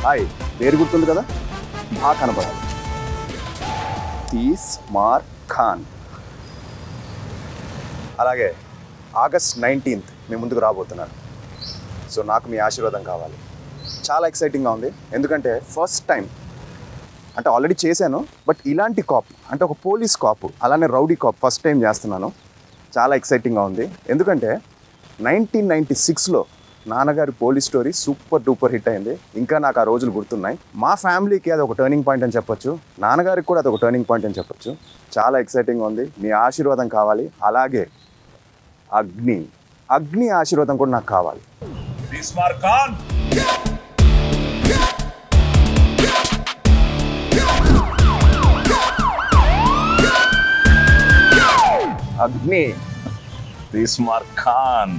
Hi పేరు గుర్తుంది కదా బాగా కనపడాలి తీస్మార్ ఖాన్ అలాగే ఆగస్ట్ నైన్టీన్త్ మీ ముందుకు రాబోతున్నాను సో నాకు మీ ఆశీర్వాదం కావాలి చాలా ఎక్సైటింగ్గా ఉంది ఎందుకంటే ఫస్ట్ టైం అంటే ఆల్రెడీ చేశాను బట్ ఇలాంటి కాప్ అంటే ఒక పోలీస్ కాప్ అలానే రౌడీ కాప్ ఫస్ట్ టైం చేస్తున్నాను చాలా ఎక్సైటింగ్గా ఉంది ఎందుకంటే నైన్టీన్ నైంటీ సిక్స్లో నాన్నగారి police story super duper hit అయింది ఇంకా నాకు ఆ రోజులు గుర్తున్నాయి మా ఫ్యామిలీకి అది ఒక టర్నింగ్ పాయింట్ అని చెప్పొచ్చు నాన్నగారికి కూడా అది ఒక టర్నింగ్ పాయింట్ అని చెప్పొచ్చు చాలా ఎక్సైటింగ్గా ఉంది మీ ఆశీర్వాదం కావాలి అలాగే అగ్ని అగ్ని ఆశీర్వాదం కూడా నాకు కావాలి తీస్మార్ ఖాన్ అగ్ని తీస్మార్ ఖాన్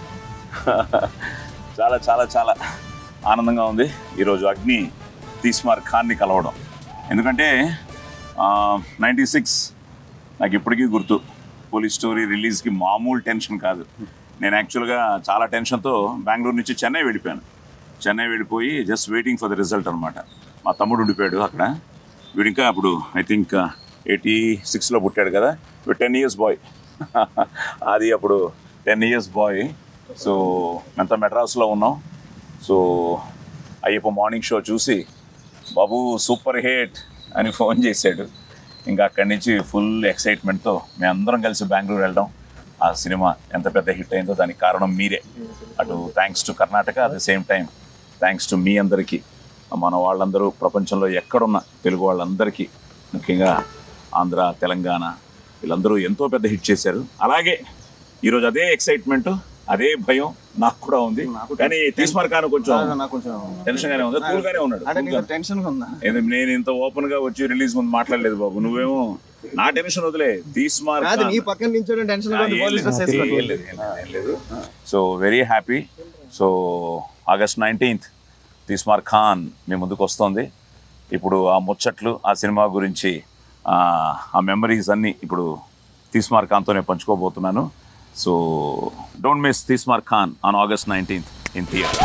చాలా చాలా చాలా ఆనందంగా ఉంది ఈరోజు అగ్ని తీస్మార్ ఖాన్ని కలవడం ఎందుకంటే నైంటీ సిక్స్ నాకు ఇప్పటికీ గుర్తు పోలీస్ స్టోరీ రిలీజ్కి మామూలు టెన్షన్ కాదు నేను యాక్చువల్గా చాలా టెన్షన్తో బెంగళూరు నుంచి చెన్నై వెళ్ళిపోయాను చెన్నై వెళ్ళిపోయి just waiting for the result అనమాట మా తమ్ముడు ఉండిపోయాడు అక్కడ వీడు ఇంకా అప్పుడు ఐ థింక్ ఎయిటీ సిక్స్లో పుట్టాడు కదా వీడు టెన్ ఇయర్స్ బాయ్ అది అప్పుడు టెన్ ఇయర్స్ బాయ్ సో అంతా మెడ్రాస్లో ఉన్నాం సో అయ్యప్ప మార్నింగ్ షో చూసి బాబు సూపర్ హిట్ అని ఫోన్ చేశాడు ఇంకా అక్కడి నుంచి ఫుల్ ఎక్సైట్మెంట్తో మేము అందరం కలిసి బెంగళూరు వెళ్ళడం ఆ సినిమా ఎంత పెద్ద హిట్ అయిందో దానికి కారణం మీరే అటు thanks to Karnataka at the same time thanks to మీ అందరికీ మన వాళ్ళందరూ ప్రపంచంలో ఎక్కడున్న తెలుగు వాళ్ళందరికీ ముఖ్యంగా ఆంధ్ర తెలంగాణ వీళ్ళందరూ ఎంతో పెద్ద హిట్ చేశారు అలాగే ఈరోజు అదే ఎక్సైట్మెంట్ అదే భయం నాకు కూడా ఉంది కానీ తీస్మార్ ఖాన్ కొంచెం నాకు కొంచెం టెన్షన్ గానే ఉంది కూల్ గానే ఉన్నాడు అంటే Cool నీకు గా- టెన్షన్గా ఉందా ఏంది నేను ఇంత ఓపెన్ గా వచ్చి రిలీజ్ ముందు మాట్లాడలేదు బాబు నువ్వేమో నా టెన్షన్ వదిలే తీస్మార్ కాదు ఖాన్. నీ పక్కన నించోడం టెన్షన్ ఆ, ఏం లేదు, ఏం లేదు, ఏం లేదు, ఏం లేదు. So very happy so August nineteenth Teesmaar Khan మీ ముందుకు వస్తుంది ఇప్పుడు ఆ ముచ్చట్లు ఆ సినిమా గురించి ఆ, ఆ మెమరీస్ అన్నీ ఇప్పుడు తీస్మార్ ఖాన్తోనే పంచుకోబోతున్నాను so don't miss తీస్మార్ Khan on August nineteenth in theatre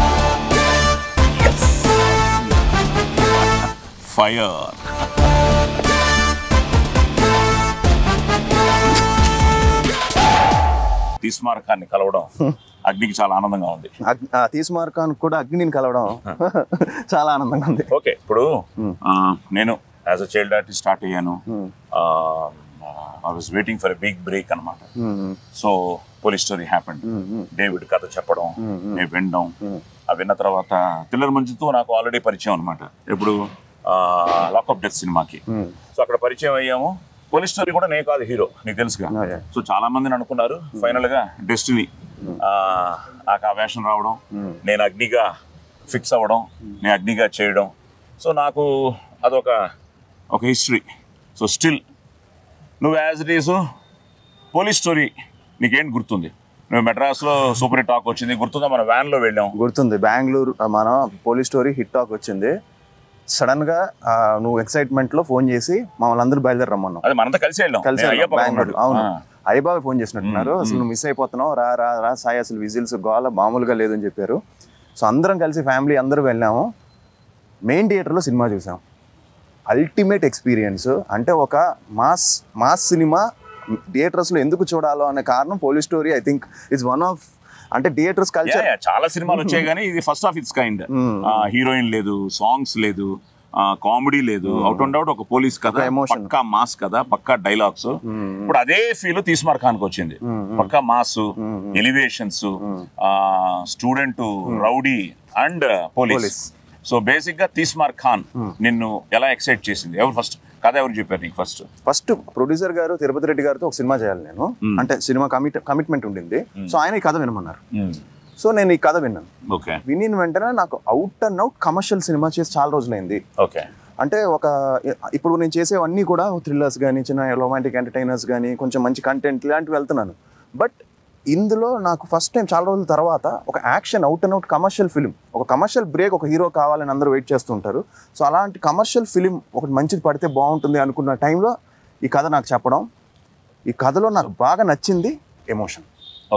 fire Teesmaar ఖాన్ని కలవడం అగ్నికి చాలా ఆనందంగా ఉంది తీస్మార్ ఖాన్ కూడా అగ్నిని కలవడం చాలా ఆనందంగా ఉంది ఓకే ఇప్పుడు ఆ, నేను as a child artist start అయ్యాను I was waiting for a big break అనమాట so police story happened David కథ చెప్పడం నేను వినడం ఆ విన్న తర్వాత థ్రిల్లర్ మంచుతో నాకు ఆల్రెడీ పరిచయం అనమాట ఇప్పుడు లాకప్ డెత్ సినిమాకి సో అక్కడ పరిచయం అయ్యాము పోలీస్ స్టోరీ కూడా నేను కాదు హీరో నీకు తెలుసుగా Oh, yeah. సో చాలా మందిని అనుకున్నారు ఫైనల్ గా డెస్టినీ నాకు ఆ వేషం రావడం నేను అగ్నిగా ఫిక్స్ అవ్వడం నేను అగ్నిగా చేయడం సో నాకు అదొక ఒక హిస్టరీ సో స్టిల్ నువ్వు as it is police story నీకేంటి గుర్తుంది నువ్వు మెడ్రాస్లో సూపర్ హిట్ టాక్ వచ్చింది గుర్తుందా మన వ్యాన్లో వెళ్ళాం గుర్తుంది బెంగళూరు ఆ, మన పోలీస్ స్టోరీ హిట్ టాక్ వచ్చింది సడన్ గా ఆ, నువ్వు ఎక్సైట్మెంట్ లో ఫోన్ చేసి మమ్మల్ని అందరూ బయలుదేరి రమ్మన్నావు అది మనంతా కలిసి వెళ్ళాం కలిసి నేను అయ్యప్ప బెంగళూరు ఉన్నాడు. అవును ఆ. అయ్యబాబు ఫోన్ చేసినట్టున్నారు మ్మ్, అసలు నువ్వు మిస్ అయిపోతున్నావు రా రా రా సాయి అసలు విజిల్స్ గోల మామూలుగా లేదని చెప్పారు సో అందరం కలిసి ఫ్యామిలీ అందరూ వెళ్ళాము మెయిన్ థియేటర్లో సినిమా చూసాం అల్టిమేట్ ఎక్స్పీరియన్స్ అంటే ఒక మాస్ మాస్ సినిమా థియేటర్స్లో ఎందుకు చూడాలో అనే కారణం police story I think it's one of అంటే థియేటర్స్ Yeah, కల్చర్ yeah, చాలా సినిమాలు వచ్చాయి కానీ ఇది first of it's kind Hmm. Heroine లేదు సాంగ్స్ లేదు కామెడీ లేదు అవుట్ అండ్ అవుట్ ఒక పోలీస్ కథ ఒక emotion. పక్కా మాస్ కదా పక్కా డైలాగ్స్ ఇప్పుడు అదే ఫీల్ తీస్మార్ ఖాన్ కి వచ్చింది పక్కా mass elevations student rowdy and police Police. So basic గా తీస్మార్ ఖాన్ నిన్ను ఎలా ఎక్సైట్ చేసింది ఎవరు ఫస్ట్ కథ ఎవరు చెప్పారు నీకు ఫస్ట్ ఫస్ట్ ప్రొడ్యూసర్ గారు తిరుపతి రెడ్డి గారితో ఒక సినిమా చేయాలి నేను అంటే సినిమా కమిట్ కమిట్మెంట్ ఉండింది సో ఆయన ఈ కథ వినమన్నారు సో నేను ఈ కథ విన్నాను ఓకే వినిన వెంటనే నాకు అవుట్ అండ్ అవుట్ కమర్షియల్ సినిమా చేసి చాలా రోజులైంది ఓకే అంటే ఒక ఇప్పుడు నేను చేసేవన్నీ కూడా థ్రిల్లర్స్ కానీ చిన్న రొమాంటిక్ ఎంటర్టైనర్స్ కానీ కొంచెం మంచి కంటెంట్ ఇలాంటివి వెళ్తున్నాను బట్ ఇందులో నాకు ఫస్ట్ టైం చాలా రోజుల తర్వాత ఒక action out and out commercial film ఒక కమర్షియల్ బ్రేక్ ఒక హీరో కావాలని అందరూ వెయిట్ చేస్తుంటారు సో అలాంటి కమర్షియల్ ఫిలిం ఒకటి మంచిది పడితే బాగుంటుంది అనుకున్న టైంలో ఈ కథ నాకు చెప్పడం ఈ కథలో నాకు బాగా నచ్చింది ఎమోషన్ ఓకే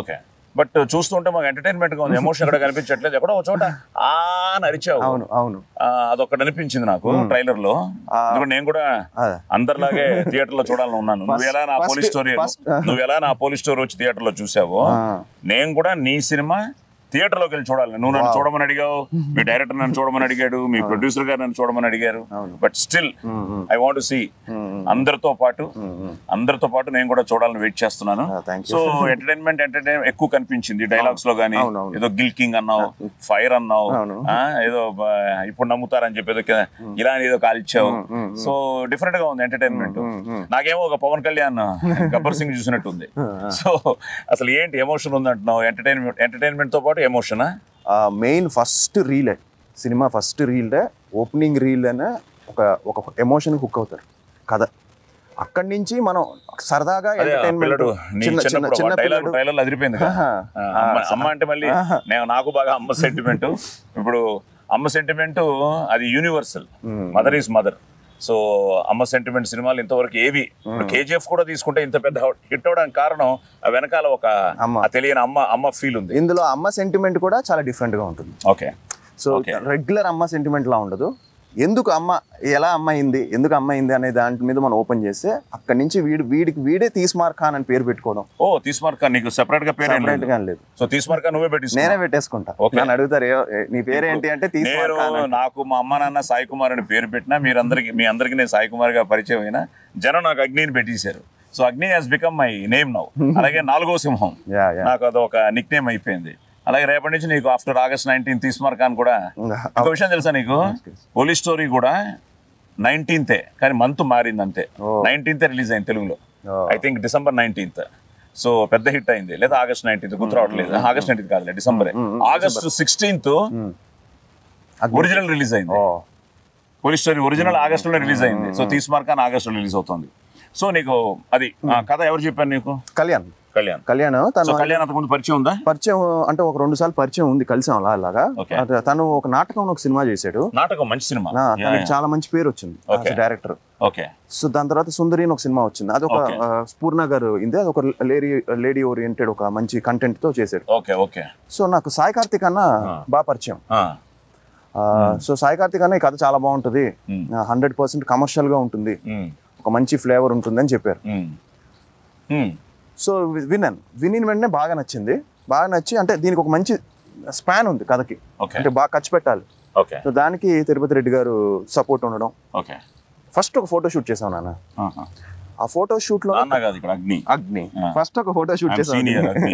బట్ చూస్తుంటే మాకు ఎంటర్టైన్మెంట్ గా ఉంది ఎమోషన్ ఎక్కడ కనిపించట్లేదు ఎక్కడో ఒక చోట ఆ అని అరిచావు అవును అవును ఆ, అదొకటి అనిపించింది నాకు ట్రైలర్ లో ఆ. ఎందుకంటే నేను కూడా అదే. అందరిలాగే థియేటర్ లో చూడాలని ఉన్నాను నువ్వు ఎలా నా first- పోలీస్ స్టోరీ first- నువ్వు ఎలా నా పోలీస్ స్టోరీ వచ్చి థియేటర్ లో చూసావో ఆ. నేను కూడా నీ సినిమా థియేటర్ లోకి వెళ్ళి చూడాలి నువ్వు నన్ను చూడమని అడిగావు మీ డైరెక్టర్ నన్ను చూడమని అడిగాడు మీ ప్రొడ్యూసర్ గారు నన్ను చూడమని అడిగారు అవును. But still um, um, I want see um, అందరితో పాటు ఉమ్, ఉమ్. అందరితో పాటు నేను కూడా చూడాలని వెయిట్ చేస్తున్నాను Ah, thank you. So entertainment entertain ఎక్కువ కనిపించింది డైలాగ్స్ లో గానీ అవును, అవును. ఏదో గిల్కింగ్ అన్నావు ఫైర్ అన్నావు అవును. ఆ, ఏదో బ- ఇప్పుడు నమ్ముతారని చెప్పి ఏదో కింద ఇలా అని ఏదో కాల్చావు ఉమ్, ఉమ్, సో డిఫరెంట్ గా ఉంది ఎంటర్టైన్మెంట్ ఉమ్, ఉమ్. నాకేమో ఒక పవన్ కళ్యాణ్ గబ్బర్ సింగ్ చూసినట్టు ఉంది సో అసలు ఏంటి ఎమోషన్ ఉంది అంటున్నావు ఎంటర్టైన్మెంట్ ఎంటర్టైన్మెంట్ తో పాటు ఎమోషన్ మెయిన్ ఫస్ట్ రీలే సినిమా ఫస్ట్ రీల్డే ఓపెనింగ్ రీల్ అనే ఒక ఒక ఎమోషన్ హుక్ అవుతారు కథ అక్కడి నుంచి మనం సరదాగా అదే ఆ ఎంటర్టైన్మెంట్ పిల్లడు నీ చిన్న చిన్న చిన్నప్పుడు చిన్న డైలాగ్ పిల్లడు ట్రైలర్ అదిరిపోయింది కదా. ఆహా. ఆ, అమ్మ అమ్మ అంటే మళ్ళీ నేను నాకు బాగా అమ్మ సెంటిమెంట్ ఇప్పుడు అమ్మ సెంటిమెంట్ అది universal mother is mother so అమ్మ సెంటిమెంట్ సినిమాలు ఇంతవరకు ఏవి ఇప్పుడు కేజీఎఫ్ కూడా తీసుకుంటే ఇంత పెద్ద హిట్ అవడానికి కారణం ఆ వెనకాల ఒక అమ్మ. ఆ తెలియని అమ్మ అమ్మ ఫీల్ ఉంది ఇందులో అమ్మ సెంటిమెంట్ కూడా చాలా different గా ఉంటుంది ఓకే సో Okay. రెగ్యులర్ అమ్మ సెంటిమెంట్ లా ఉండదు ఎందుకు అమ్మ ఎలా అమ్మ అయింది ఎందుకు అమ్మ అయింది అనే దాని మీద మనం ఓపెన్ చేస్తే అక్కడి నుంచి వీడి వీడికి వీడే తీస్మార్ ఖాన్ అని పేరు పెట్టుకోవడం ఓ తీసుమార్క నీకు సెపరేట్ గా పేరు Separate గా లేదు సో తీసుమార్క నువ్వే పెట్టి నేనే పెట్టేసుకుంటా Okay. నన్ను అడుగుతారు "ఏ- ఏ- నీ పేరేంటి అంటే తీస్మార్ నేను ఖాన్ అంటే. నాకు మా అమ్మ నాన్న సాయి కుమార్ అని పేరు పెట్టినా మీరందరికి మీ అందరికి నేను సాయి కుమార్ గా పరిచయం అయినా జనం నాకు అగ్నిని పెట్టేశారు so Agni has become my name now అలాగే నాలుగో సింహం Yeah, yeah. నాకు అదొక నిక్ నేమ్ అయిపోయింది అలాగే రేపటి నుంచి నీకు after August nineteen Teesmaar Khan కూడా ఒక విషయం తెలుసా నీకు పోలీస్ స్టోరీ కూడా నైన్టీన్తే కానీ మంత్ మారింది అంతే Oh. నైన్టీన్తే రిలీజ్ అయింది తెలుగులో Oh. I think December nineteenth so పెద్ద హిట్ అయింది లేదా ఆగస్ట్ నైన్టీన్త్ గుర్తు రావట్లేదు ఆగస్ట్ నైన్టీన్త్ కాదులే December August sixteenth Agni. Original release అయింది ఓ పోలీస్ స్టోరీ ఒరిజినల్ ఆగస్ట్ లో రిలీజ్ అయింది సో తీసుమార్ ఖాన్ ఆగస్ట్ లో రిలీజ్ అవుతుంది సో నీకు అది ఆ కథ ఎవరు చెప్పారు నీకు కళ్యాణ్ కళ్యాణ్ కళ్యాణ్ సో తను కళ్యాణ్ అంతకు ముందు పరిచయం ఉందా పరిచయం అంటే ఒక రెండు సార్లు పరిచయం ఉంది కలిసాం అలా అలాగా Okay. అత- తను ఒక నాటకం ఒక సినిమా చేశాడు నాటకం మంచి సినిమా నా- తనకి చాలా మంచి పేరు వచ్చింది Okay. డైరెక్టర్ ఓకే సో దాని తర్వాత సుందరి అని ఒక సినిమా వచ్చింది అది ఒక Okay. ఆ, స్పూర్ణ గారు ఇది అది ఒక లేడీ లేడీ ఓరియంటెడ్ ఒక మంచి కంటెంట్ తో చేశాడు ఓకే ఓకే సో నాకు సాయి కార్తిక్ అన్న బాగా పరిచయం ఆ, ఆ, సో సాయి కార్తిక్ అన్న ఈ కథ చాలా బాగుంటుంది Hmm. హండ్రెడ్ పర్సెంట్ కమర్షియల్ గా ఉంటుంది ఉమ్, ఒక మంచి ఫ్లేవర్ ఉంటుంది అని చెప్పారు ఉమ్, ఉమ్, సో వి- విన్నాను వినిన వెంటనే బాగా నచ్చింది బాగా నచ్చి అంటే దీనికి ఒక మంచి స్పాన్ ఉంది కథకి ఓకే అంటే బాగా ఖర్చు పెట్టాలి ఓకే సో దానికి తిరుపతి రెడ్డి గారు సపోర్ట్ ఉండడం ఓకే ఫస్ట్ ఒక ఫోటో షూట్ చేసాం నాన్న ఆహా. ఆ ఫోటో షూట్ లో నాన్న కాదు ఇక్కడ అగ్ని అగ్ని Ah. ఫస్ట్ ఒక ఫోటో షూట్ చేసాం senior Agni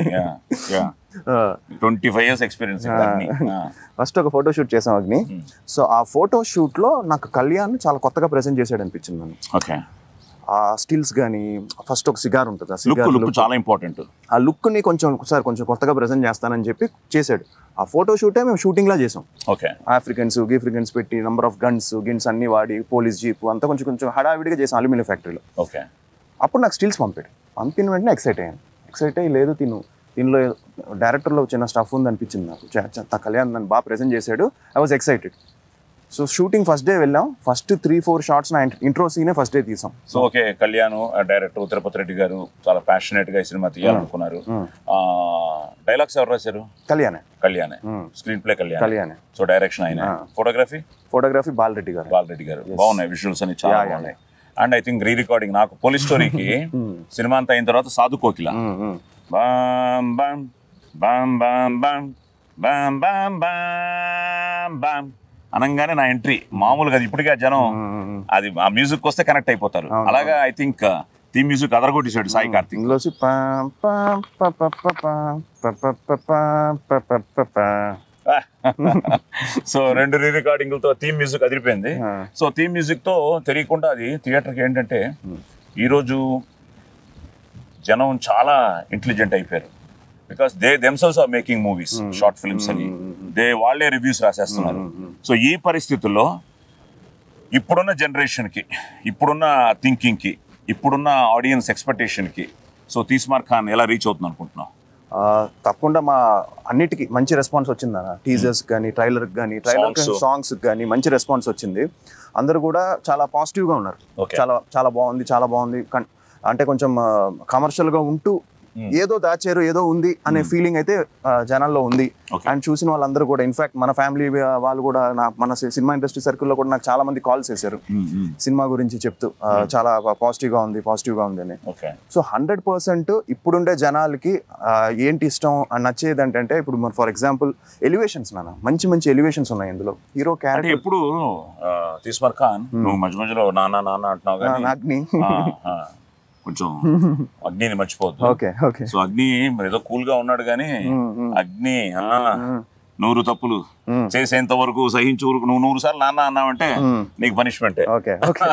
twenty five years experience Agni first ఒక ఫోటో షూట్ చేసాం అగ్ని సో ఆ ఫోటో షూట్ లో నాకు కళ్యాణ్ చాలా కొత్తగా ప్రెజెంట్ చేశాడు అనిపించింది నన్ను ఓకే ఆ స్టిల్స్ కానీ ఫస్ట్ ఒక సిగార్ ఉంటుంది ఆ లుక్ సిగార్ లుక్ చాలా ఇంపార్టెంట్ ఆ లుక్ ని కొంచెం ఒకసారి కొంచెం కొత్తగా ప్రెజెంట్ చేస్తానని చెప్పి చేశాడు ఆ ఫోటో షూటే మేము షూటింగ్ లా చేసాం ఓకే ఆఫ్రికన్స్ గీఫ్రికన్స్ పెట్టి నంబర్ ఆఫ్ గన్స్ గిన్స్ అన్ని వాడి పోలీస్ జీప్ అంతా కొంచెం కొంచెం హడావిడిగా చేసాం అల్యూమినియం ఫ్యాక్టరీలో ఓకే అప్పుడు నాకు స్టిల్స్ పంపాడు పంపిన వెంటనే ఎక్సైట్ అయ్యాను ఎక్సైట్ అయ్యి లేదు తిను దీనిలో డైరెక్టర్లో చిన్న స్టఫ్ ఉంది అనిపించింది నాకు చ- చ- త- కళ్యాణ్ నన్ను బాగా ప్రెజెంట్ చేశాడు I was excited so shooting first day వెళ్ళాం ఫస్ట్ త్రీ ఫోర్ షార్ట్స్ నా ఇంట్రో సీనే ఫస్ట్ డే తీసాం so okay Kalyan director Tirupati Reddy garu చాలా ప్యాషనేట్ గా ఈ సినిమా తీయాలనుకున్నారు డైలాగ్స్ ఎవరు రాశారు కళ్యాణే కళ్యాణ్ స్క్రీన్ ప్లే కళ్యాణ్ కళ్యాణే సో డైరెక్షన్ ఆయన ఫోటోగ్రఫీ ఫోటోగ్రఫీ బాలరెడ్డి గారు బాలరెడ్డి గారు బాగున్నాయి విజువల్స్ అని చాలా Yeah, yeah, బాగున్నాయి and I think re recording నాకు పోలీస్ స్టోరీకి సినిమా అంతా అయిన తర్వాత సాధు కోకిల మ్మ్, మ్మ్. బామ్ బామ్ బామ్ బామ్ బామ్ బామ్ బామ్ బామ్ బామ్ అనగానే నా ఎంట్రీ మామూలుగా అది ఇప్పటికే ఆ జనం మ్మ్. అది ఆ మ్యూజిక్ వస్తే కనెక్ట్ అయిపోతారు అలాగా ఐ థింక్ థీమ్ మ్యూజిక్ అదరగొట్టేశాడు సాయి కార్తిక్ ఇందులో వచ్చి పా, పా, పా, పా, పా, పా, పా, పా, పా, పా, పా, పా, పా, పా. సో రెండు రీ రికార్డింగ్లతో థీమ్ మ్యూజిక్ అదిరిపోయింది ఆ. సో థీమ్ మ్యూజిక్ తో తెలియకుండా అది థియేటర్కి ఏంటంటే ఈరోజు జనం చాలా ఇంటెలిజెంట్ అయిపోయారు because they themselves are making movies short films అని దే వాళ్ళే రివ్యూస్ రాసేస్తున్నారు సో ఈ పరిస్థితుల్లో ఇప్పుడున్న జనరేషన్కి ఇప్పుడున్న థింకింగ్కి ఇప్పుడున్న ఆడియన్స్ ఎక్స్పెక్టేషన్కి సో తీస్మార్ ఖాన్ ఎలా రీచ్ అవుతుంది అనుకుంటున్నావు ఆ, తప్పకుండా మా అన్నిటికీ మంచి రెస్పాన్స్ వచ్చింది అన్న టీజర్స్ కానీ ట్రైలర్ కానీ ట్రైలర్ Songs. సాంగ్స్ కానీ మంచి రెస్పాన్స్ వచ్చింది అందరూ కూడా చాలా పాజిటివ్ గా ఉన్నారు Okay. చాలా చాలా బాగుంది చాలా బాగుంది కన్- అంటే కొంచెం కమర్షియల్ గా ఉంటూ ఏదో దాచారు ఏదో ఉంది అనే ఫీలింగ్ అయితే ఆ, జనాల్లో ఉంది Okay. అండ్ చూసిన వాళ్ళందరూ కూడా ఇన్ఫాక్ట్ మన ఫ్యామిలీ వాళ్ళు కూడా నా మన సినిమా ఇండస్ట్రీ సర్కిల్లో కూడా నాకు చాలా మంది కాల్స్ చేశారు సినిమా గురించి చెప్తూ ఆ, చాలా పాజిటివ్ గా ఉంది పాజిటివ్ గా ఉంది అని ఓకే సో హండ్రెడ్ పర్సెంట్ ఇప్పుడుండే జనాలకి ఆ, ఏంటి ఇష్టం అని నచ్చేది ఏంటంటే ఇప్పుడు మన ఫర్ ఎగ్జాంపుల్ ఎలివేషన్స్ నాన్న మంచి మంచి ఎలివేషన్స్ ఉన్నాయి ఇందులో హీరో అంటే క్యారెక్టర్ ఎప్పుడు తీస్మర్ ఖాన్ నువ్వు మధ్య మధ్యలో నాన్న నాన్న అంటున్నావు కానీ అగ్ని ఆ, ఆ, కొంచెం అగ్నిని మర్చిపోద్దు ఓకే ఓకే సో అగ్ని మరి ఏదో కూల్ గా ఉన్నాడు కానీ అగ్ని ఆ, నూరు తప్పులు చేసేంత వరకు సహించే వరకు నువ్వు నూరు సార్లు నాన్న అన్నావంటే నీకు పనిష్మెంటే ఓకే ఓకే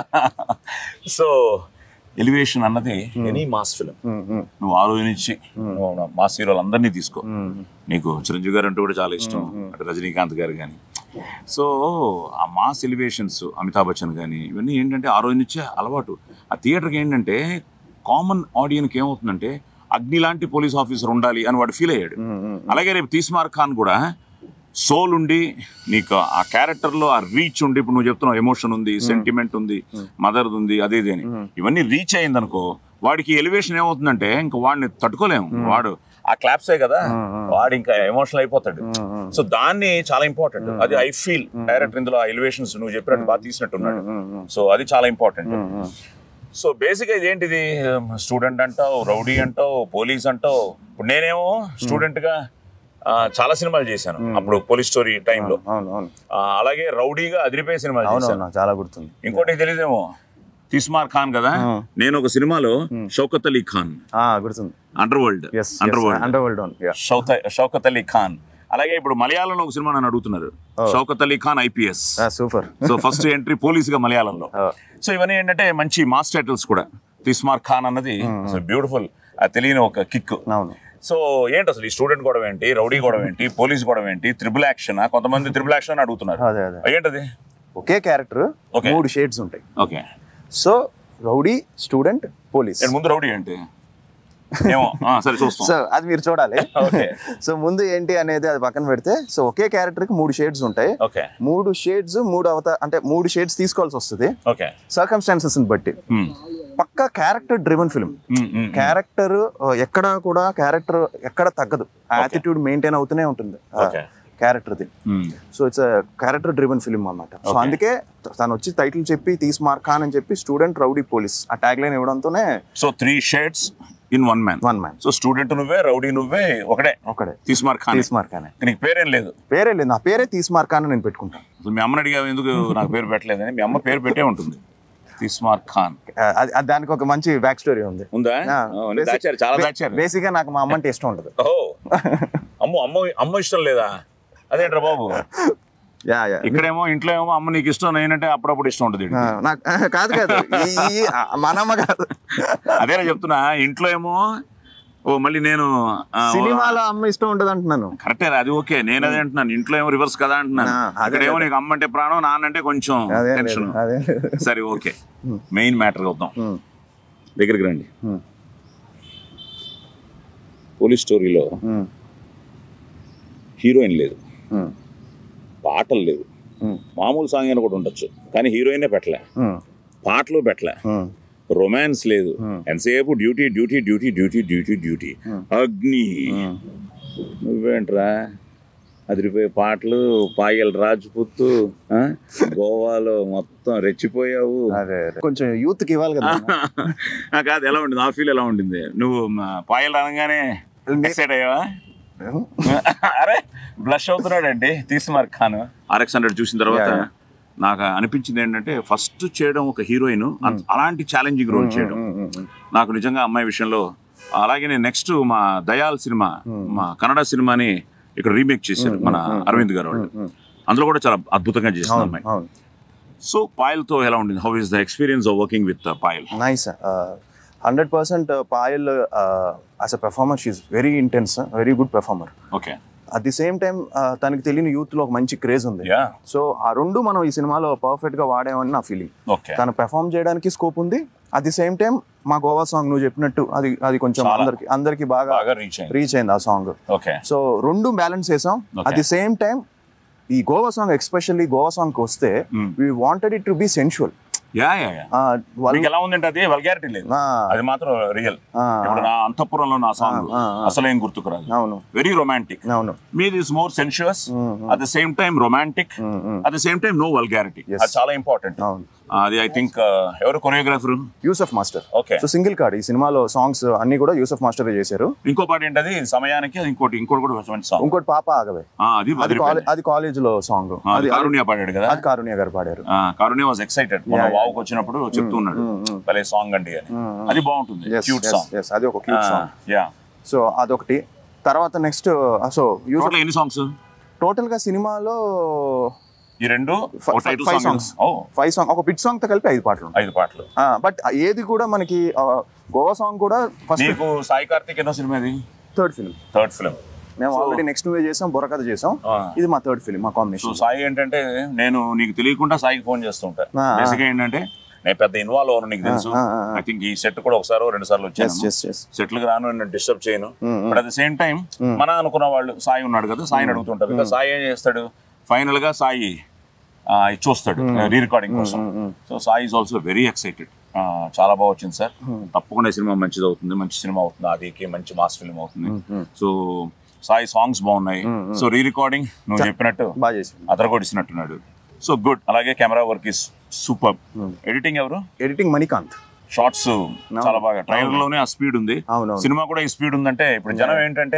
సో ఎలివేషన్ అన్నది ఎనీ మాస్ ఫిలిం నువ్వు ఆ రోజు నుంచి నువ్వు మాస్ హీరోలు అందరినీ తీసుకో నీకు చిరంజీవి గారు అంటే కూడా చాలా ఇష్టం అంటే రజనీకాంత్ గారు కానీ సో ఆ మాస్ ఎలివేషన్స్ అమితాబ్ బచ్చన్ కానీ ఇవన్నీ ఏంటంటే ఆ రోజు నుంచే అలవాటు ఆ థియేటర్కి ఏంటంటే కామన్ ఆడియన్కి ఏమవుతుందంటే అగ్ని లాంటి పోలీస్ ఆఫీసర్ ఉండాలి అని వాడు ఫీల్ అయ్యాడు అలాగే రేపు తీస్మార్ ఖాన్ కూడా సోల్ ఉండి నీకు ఆ క్యారెక్టర్లో ఆ రీచ్ ఉండి ఇప్పుడు నువ్వు చెప్తున్నావు ఎమోషన్ ఉంది సెంటిమెంట్ ఉంది మదర్ ఉంది అదే ఇది అని ఇవన్నీ రీచ్ అయింది అనుకో వాడికి ఎలివేషన్ ఏమవుతుందంటే ఇంకా వాడిని తట్టుకోలేము వాడు ఆ క్లాప్సే కదా వాడు ఇంకా ఎమోషనల్ అయిపోతాడు సో దాన్ని చాలా ఇంపార్టెంట్ అది ఐ ఫీల్ డైరెక్టర్ ఇందులో ఆ ఎలివేషన్స్ నువ్వు చెప్పినట్టు బాగా తీసినట్టున్నాడు సో అది చాలా ఇంపార్టెంట్ సో బేసిక్ ఇది ఏంటిది స్టూడెంట్ అంటావు రౌడీ అంటావు పోలీస్ అంటావు ఇప్పుడు నేనేమో స్టూడెంట్ గా ఆ, చాలా సినిమాలు చేశాను అప్పుడు పోలీస్ స్టోరీ టైంలో అవును అవును అలాగే రౌడీగా అదిరిపోయే సినిమాలు అవును చేశాను అవును చాలా గుర్తుంది ఇంకోటి తెలియదేమో తిస్మార్ ఖాన్ కదా నేను ఒక సినిమాలో షౌకత్ అలీ ఖాన్ ఆ, గుర్తుంది under world yes under world under world అవును Yeah. షౌకత్ అలీ ఖాన్ అలాగే ఇప్పుడు మలయాళంలో ఒక సినిమా నన్ను అడుగుతున్నారు షౌకత్ అలీ ఖాన్ ఐపీఎస్ ఆ, super so first entry police గా మలయాళంలో సో ఇవన్నీ ఏంటంటే మంచి మాస్ టైటిల్స్ కూడా తిస్మార్ ఖాన్ అన్నది బ్యూటిఫల్ తెలియని ఒక కిక్ అవును సో ఏంటి అసలు ఈ స్టూడెంట్ గొడవ ఏంటి రౌడీ గొడవ ఏంటి పోలీస్ గొడవ ఏంటి త్రిబుల్ యాక్షన్ కొంతమంది త్రిబుల్ యాక్షన్ అని అడుగుతున్నారు అదే అదే ఏంటది ఒకే క్యారెక్టర్ Okay. మూడు షేడ్స్ ఉంటాయి okay so rowdy student police నేను ముందు రౌడీ ఏంటి ఏమో ఆ, సరే చూస్తాం సో అది మీరు చూడాలి ఓకే సో ముందు ఏంటి అనేది అది పక్కన పెడితే సో ఒకే క్యారెక్టర్ కి మూడు షేడ్స్ ఉంటాయి ఓకే మూడు షేడ్స్ మూడు అవత అంటే మూడు షేడ్స్ తీసుకోవాల్సి వస్తుంది ఓకే సర్కమ్స్టాన్సెస్ బట్టి పక్కా క్యారెక్టర్ డ్రివెన్ ఫిల్మ్ క్యారెక్టర్ ఎక్కడ కూడా క్యారెక్టర్ ఎక్కడ తగ్గదు యాటిట్యూడ్ మెయింటైన్ అవుతూనే ఉంటుంది Okay. క్యారెక్టర్ది so it's character driven film అన్నమాట సో అందుకే తను వచ్చి టైటిల్ చెప్పి తీస్ మార్క్ ఖాన్ అని చెప్పి స్టూడెంట్ రౌడీ పోలీస్ ఆ ట్యాగ్ లైన్ ఇవ్వడంతోనే so three shades in one man one man so student నువ్వే రౌడీ నువ్వే ఒకడే ఒకడే తిస్మార్ ఖాన్ తీస్ మార్క్ అనే నీకు పేరేం లేదు పేరే లేదు నా పేరే తీస్ మార్క్ అని నేను పెట్టుకుంటాను అసలు మీ అమ్మని అడిగావు ఎందుకు నాకు పేరు పెట్టలేదని మీ అమ్మ పేరు పెట్టే ఉంటుంది తిస్మార్ ఖాన్ ఆ, అది అది దానికి ఒక మంచి బ్యాక్ స్టోరీ ఉంది ఉందా ఆ, ఓ, అన్ని దాచారు చాలా బే- దాచారు బేసిక్ గా నాకు మా అమ్మ అంటే ఇష్టం ఉండదు ఓ అమ్మ అమ్మ అమ్మ ఇష్టం లేదా అదేంట్రా బాబు యా యా ఇక్కడేమో ఇంట్లో ఏమో అమ్మ నీకు ఇష్టం నేనంటే అప్పుడప్పుడు ఇష్టం ఉంటుంది ఆ, నాకు ఆ, కాదు కాదు ఈ ఈ- ఆ, మన అమ్మ కాదు అదేనా చెప్తున్నా ఇంట్లో ఏమో ఓ మళ్ళీ నేను ఆ, సినిమాలో అమ్మ ఇష్టం ఉండదు అంటున్నాను కరెక్టే అది ఓకే నేను అదే అంటున్నాను ఇంట్లో ఏమో రివర్స్ కదా అంటున్నాను ఆ, అదే ఇక్కడేమో నీకు అమ్మ అంటే ప్రాణం నాన్న అంటే కొంచెం అదే టెన్షన్ లేదు, అదే లేదు. సరే ఓకే మెయిన్ మ్యాటర్ అవుతాం ఉమ్, దగ్గరికి రండి ఉమ్, పోలీస్ స్టోరీలో ఉమ్, హీరోయిన్ లేదు ఉమ్, పాటలు లేవు ఉమ్, మామూలు సాంగ్ అయినా కూడా ఉండొచ్చు కానీ హీరోయినే పెట్టలే ఉమ్, పాటలు పెట్టలే ఉమ్, రొమాన్స్ లేదు Hmm. ఎంతసేపు duty duty duty duty duty duty Agni um. నువ్వేంట్రా అదిరిపోయే పాటలు పాయల్ రాజ్పుత్ ఆ? గోవాలో మొత్తం రెచ్చిపోయావు అదే అదే. కొంచెం యూత్ కి ఇవ్వాలి కదా ఆ, కాదు ఎలా ఉండింది ఆ ఫీల్ ఎలా ఉండింది నువ్వు మా పాయల్ అనగానే ఎక్సైట్ అయ్యావా అరే బ్లష్ అవుతున్నాడండి తీస్మార్ ఖాన్ ఆర్ఎక్స్ హండ్రెడ్ చూసిన తర్వాత Yeah, yeah. నాకు అనిపించింది ఏంటంటే ఫస్ట్ చేయడం ఒక హీరోయిన్ అలాంటి ఛాలెంజింగ్ రోల్ చేయడం ఉమ్, ఉమ్, ఉమ్. నాకు నిజంగా అమ్మాయి విషయంలో అలాగే నేను నెక్స్ట్ మా దయాల్ సినిమా మా కన్నడ సినిమాని ఇక్కడ రీమేక్ చేశారు మన అరవింద్ గారు వాళ్ళు అందులో కూడా చాలా అద్భుతంగా చేసింది అవును అమ్మాయి అవును సో పాయల్తో ఎలా ఉండింది how is the experience of working with Payal nice hundred percent Payal as a performer she's very intense very good performer okay at the same time తనకి తెలియని యూత్ లో ఒక మంచి క్రేజ్ ఉంది యా సో ఆ రెండు మనం ఈ సినిమాలో పర్ఫెక్ట్ గా వాడామని నా ఫీలింగ్ ఓకే తను పెర్ఫామ్ చేయడానికి స్కోప్ ఉంది అట్ ది సేమ్ టైం మా గోవా సాంగ్ నువ్వు చెప్పినట్టు అది అది కొంచెం చాలా. అందరికి అందరికి బాగా బాగా రీచ్ అయింది రీచ్ అయింది ఆ సాంగ్ ఓకే సో రెండు బ్యాలెన్స్ చేసాం Okay. At the same time ఈ Goa song especially Goa song వస్తే Mm. We wanted it to be sensual yeah yeah yeah ఆ, వాళ్ళు మీకు ఎలా ఉందంటే అది వల్గారిటీ లేదు ఆ, అది మాత్రం రియల్ ఆ, ఇప్పుడు నా అంతఃపురంలో నా సాంగ్ ఆ, ఆ. అసలేం గుర్తుకురాదు అవును వెరీ రొమాంటిక్ అవును మీది is more sensuous um, at the same time romantic um, um, at the same time no vulgarity Yes. అది చాలా ఇంపార్టెంట్ అవును అది ఐ థింక్ ఎవరు choreographer Yusuf master okay so single card ఈ సినిమాలో సాంగ్స్ అన్ని కూడా యూసఫ్ మాస్టర్ చేశారు ఇంకో పాట ఏంటది సమయానికి అది ఇంకోటి ఇంకోటి కూడా మంచి సాంగ్ ఇంకోటి పాప ఆగవే అది అది వదిలిపోయింది. కాలేజ్ అది కాలేజ్ లో సాంగ్ ఆ, అది కారుణ్య పాడాడు కదా అది కారుణ్య గారు పాడారు ఆ, కారుణ్య వాజ్ ఎక్సైటెడ్ మన Yeah, yeah. వావుకి వచ్చినప్పుడు చెప్తూ ఉన్నాడు ఉమ్, ఉమ్. భలే సాంగ్ అండి అని ఉమ్, ఉమ్. అది బాగుంటుంది Yes, cute yes, song yes, అది ఒక క్యూట్ సాంగ్ యా సో అదొకటి తర్వాత నెక్స్ట్ సో యూసఫ్ టోటల్ ఎన్ని సాంగ్స్ టోటల్ గా సినిమాలో ఈ రెండు Fi- ఒక టైటిల్ five సాంగ్ songs. ఓ ఫైవ్ సాంగ్ ఒక బిట్ సాంగ్ తో కలిపి ఐదు పాటలు ఐదు పాటలు బట్ ఏది కూడా మనకి ఆ, గోవా సాంగ్ కూడా ఫస్ట్ నీకు సాయి కార్తిక్ ఎన్నో సినిమా ఇది థర్డ్ ఫిల్మ్ థర్డ్ ఫిల్మ్ మేము So- ఆల్రెడీ నెక్స్ట్ మూవీ చేసాం బుర్రకథ చేసాం ఇది మా థర్డ్ ఫిల్మ్ మా సో కాంబినేషన్ సాయి ఏంటంటే నేను నీకు తెలియకుండా సాయికి ఫోన్ చేస్తూ ఉంటా ఆ, ఆ. బేసిక్ ఏంటంటే నేను పెద్ద ఇన్వాల్వ్ అవ్వను నీకు తెలుసు ఆ, ఆ, ఆ. ఐ థింక్ ఈ సెట్ కూడా ఒకసారి రెండు సార్లు ఎస్ వచ్చాను ఎస్ ఎస్ సెటిల్ గా రాను నేను డిస్టర్బ్ చేయను Mm, mm. But at the same time మన అనుకున్న వాళ్ళు సాయి ఉన్నాడు కదా సాయిని అడుగుతుంటారు బికాస్ సాయి ఏం చేస్తాడు ఫైనల్ గా సాయి ఆ, ఇది చూస్తాడు రీ రికార్డింగ్ కోసం so Sai is also very excited చాలా బాగా వచ్చింది సార్ తప్పకుండా ఈ సినిమా మంచిది అవుతుంది మంచి సినిమా అవుతుంది అదికి మంచి మాస్ ఫిల్మ్ అవుతుంది సో సాయి సాంగ్స్ బాగున్నాయి సో రీ రికార్డింగ్ నువ్వు చెప్పినట్టు బాగా చేసాం అతను కూడా ఇచ్చినట్టున్నాడు సో గుడ్ అలాగే camera work is super editing ఎవరు ఎడిటింగ్ మణికాంత్ షార్ట్స్ చాలా బాగా ట్రైలర్ లోనే ఆ స్పీడ్ ఉంది అవునవును సినిమా కూడా ఈ స్పీడ్ ఉందంటే ఇప్పుడు జనం ఏంటంటే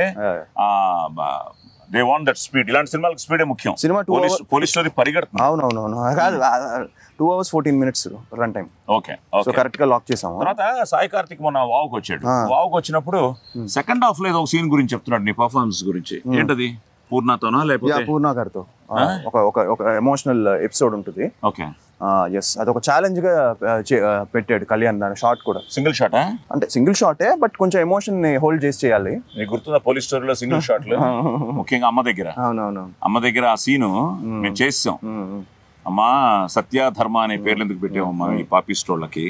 దే వాంట్ దట్ స్పీడ్ ఇలాంటి సినిమాలకు స్పీడే ముఖ్యం సినిమా టూ పోలీస్ పోలీస్ స్టోరీ పరిగెడుతుంది అవునవునవును కాదు two hours fourteen minutes run time okay so okay correct గా లాక్ చేసాము తర్వాత సాయి కార్తిక్ మొన్న వావుకి వచ్చాడు ఆ. వావుకి వచ్చినప్పుడు సెకండ్ హాఫ్ లో ఏదో ఒక సీన్ గురించి చెప్తున్నాడు నీ పర్ఫార్మెన్స్ గురించి ఏంటది పూర్ణతోనా యా లేకపోతే పూర్ణ గారితో ఆ, ఒక ఒక ఒక ఎమోషనల్ ఎపిసోడ్ ఉంటుంది ఓకే ఎస్ అది ఒక ఛాలెంజ్ గా ఆ, చే- ఆ, పెట్టాడు కళ్యాణ్ దాని షార్ట్ కూడా సింగిల్ షాటా అంటే సింగిల్ షాటే బట్ కొంచెం ఎమోషన్ ని హోల్డ్ చేసి చేయాలి నీకు గుర్తుందా పోలీస్ స్టోరీలో సింగిల్ షాట్లు ముఖ్యంగా అమ్మ దగ్గర అవునవును అమ్మ దగ్గర ఆ సీను మేము చేసాం అమ్మా సత్య ధర్మ అనే పేర్లు ఎందుకు పెట్టామమ్మా ఈ పాపిస్టోళ్ళకి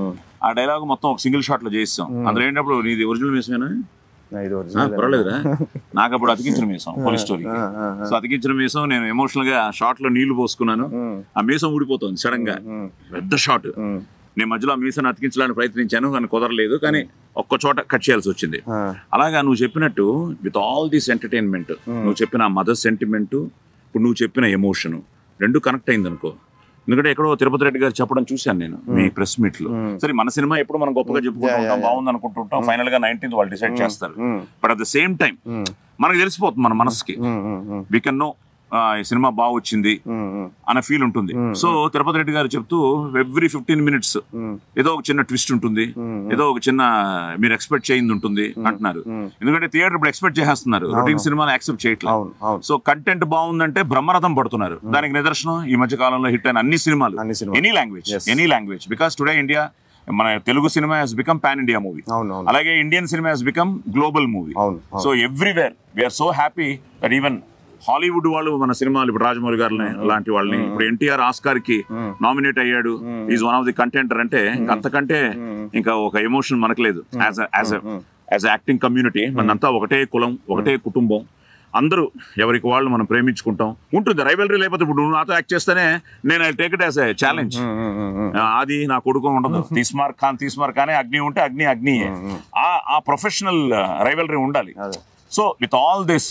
ఆ డైలాగ్ మొత్తం ఒక సింగిల్ షాట్ లో చేసాం అందులో ఏంటప్పుడు నీది ఒరిజినల్ మీసమేనా ఇది ఆ, original. పర్వాలేదురా నాకు అప్పుడు అతికించిన మీసం పోలీస్ స్టోరీకి ఆ, ఆ, ఆ. సో అతికించిన మీసం నేను ఎమోషనల్ గా షార్ట్ లో నీళ్లు పోసుకున్నాను ఉమ్, ఆ మీసం ఊడిపోతుంది సడన్ గా ఉమ్, పెద్ద షాట్ ఉమ్, నేను మధ్యలో ఆ మీసాన్ని అతికించడానికి ప్రయత్నించాను కానీ కుదరలేదు కానీ ఒక్క చోట కట్ చేయాల్సి వచ్చింది ఆ, అలాగా నువ్వు చెప్పినట్టు విత్ ఆల్ దిస్ ఎంటర్టైన్మెంట్ నువ్వు చెప్పిన మదర్ సెంటిమెంట్ ఇప్పుడు నువ్వు చెప్పిన ఎమోషన్ రెండు కనెక్ట్ అయింది అనుకో ఎందుకంటే ఎక్కడో తిరుపతి రెడ్డి గారు చెప్పడం చూశాను నేను మీ ప్రెస్ మీట్ లో సరే మన సినిమా ఎప్పుడు మనం గొప్పగా చెప్పుకుంటూ Yeah, yeah, ఉంటాం yeah. బాగుంది అనుకుంటుంటాం ఫైనల్ గా నైన్టీన్త్ వాళ్ళు డిసైడ్ చేస్తారు um, but at the same time um, మనకు తెలిసిపోతుంది మన మనసుకి um, um, um, we can know ఈ సినిమా బాగా వచ్చింది ఉమ్, ఉమ్, అన్న ఫీల్ ఉంటుంది సో తిరుపతి రెడ్డి గారు చెప్తూ ఎవ్రీ ఫిఫ్టీన్ మినిట్స్ ఉమ్, ఏదో ఒక చిన్న ట్విస్ట్ ఉంటుంది ఏదో ఒక చిన్న మీరు ఎక్స్పెక్ట్ చేయింది ఉంటుంది అంటున్నారు ఉమ్. ఎందుకంటే థియేటర్ ఇప్పుడు ఎక్స్పెక్ట్ చేసేస్తున్నారు రొటీన్ సినిమాలు యాక్సెప్ట్ చేయట్లేదు అవును అవును సో కంటెంట్ బాగుందంటే బ్రహ్మరథం పడుతున్నారు దానికి నిదర్శనం ఈ మధ్య కాలంలో హిట్ అయిన అన్ని సినిమాలు అన్ని సినిమాలు. Any language Yes. Any language because today India మన Telugu cinema has become pan India movie అవును అవును అలాగే Indian cinema has become global movie అవును అవును. So everywhere we're so happy that even Hollywood వాళ్ళు మన సినిమాలు ఇప్పుడు రాజమౌళి గారిని లాంటి వాళ్ళని ఇప్పుడు ఎన్టీఆర్ ఆస్కార్ కి నామినేట్ అయ్యాడు is one of the contender అంటే ఇంక అంతకంటే ఇంకా ఒక ఎమోషన్ మనకు లేదు as as as acting community మనంతా ఒకటే కులం ఒకటే కుటుంబం అందరూ ఎవరికి వాళ్ళు మనం ప్రేమించుకుంటాం ఉంటుంది రైవలరీ లేకపోతే ఇప్పుడు నువ్వు నాతో యాక్ట్ చేస్తేనే నేను I take it as a challenge um, um, um, um. అది నా కొడుకు ఉండదు తీస్మార్ ఖాన్ తీస్మార్ ఖానే అగ్ని ఉంటే అగ్ని అగ్ని ఆ ఆ ప్రొఫెషనల్ రైవలరీ ఉండాలి అదే సో విత్ ఆల్ దిస్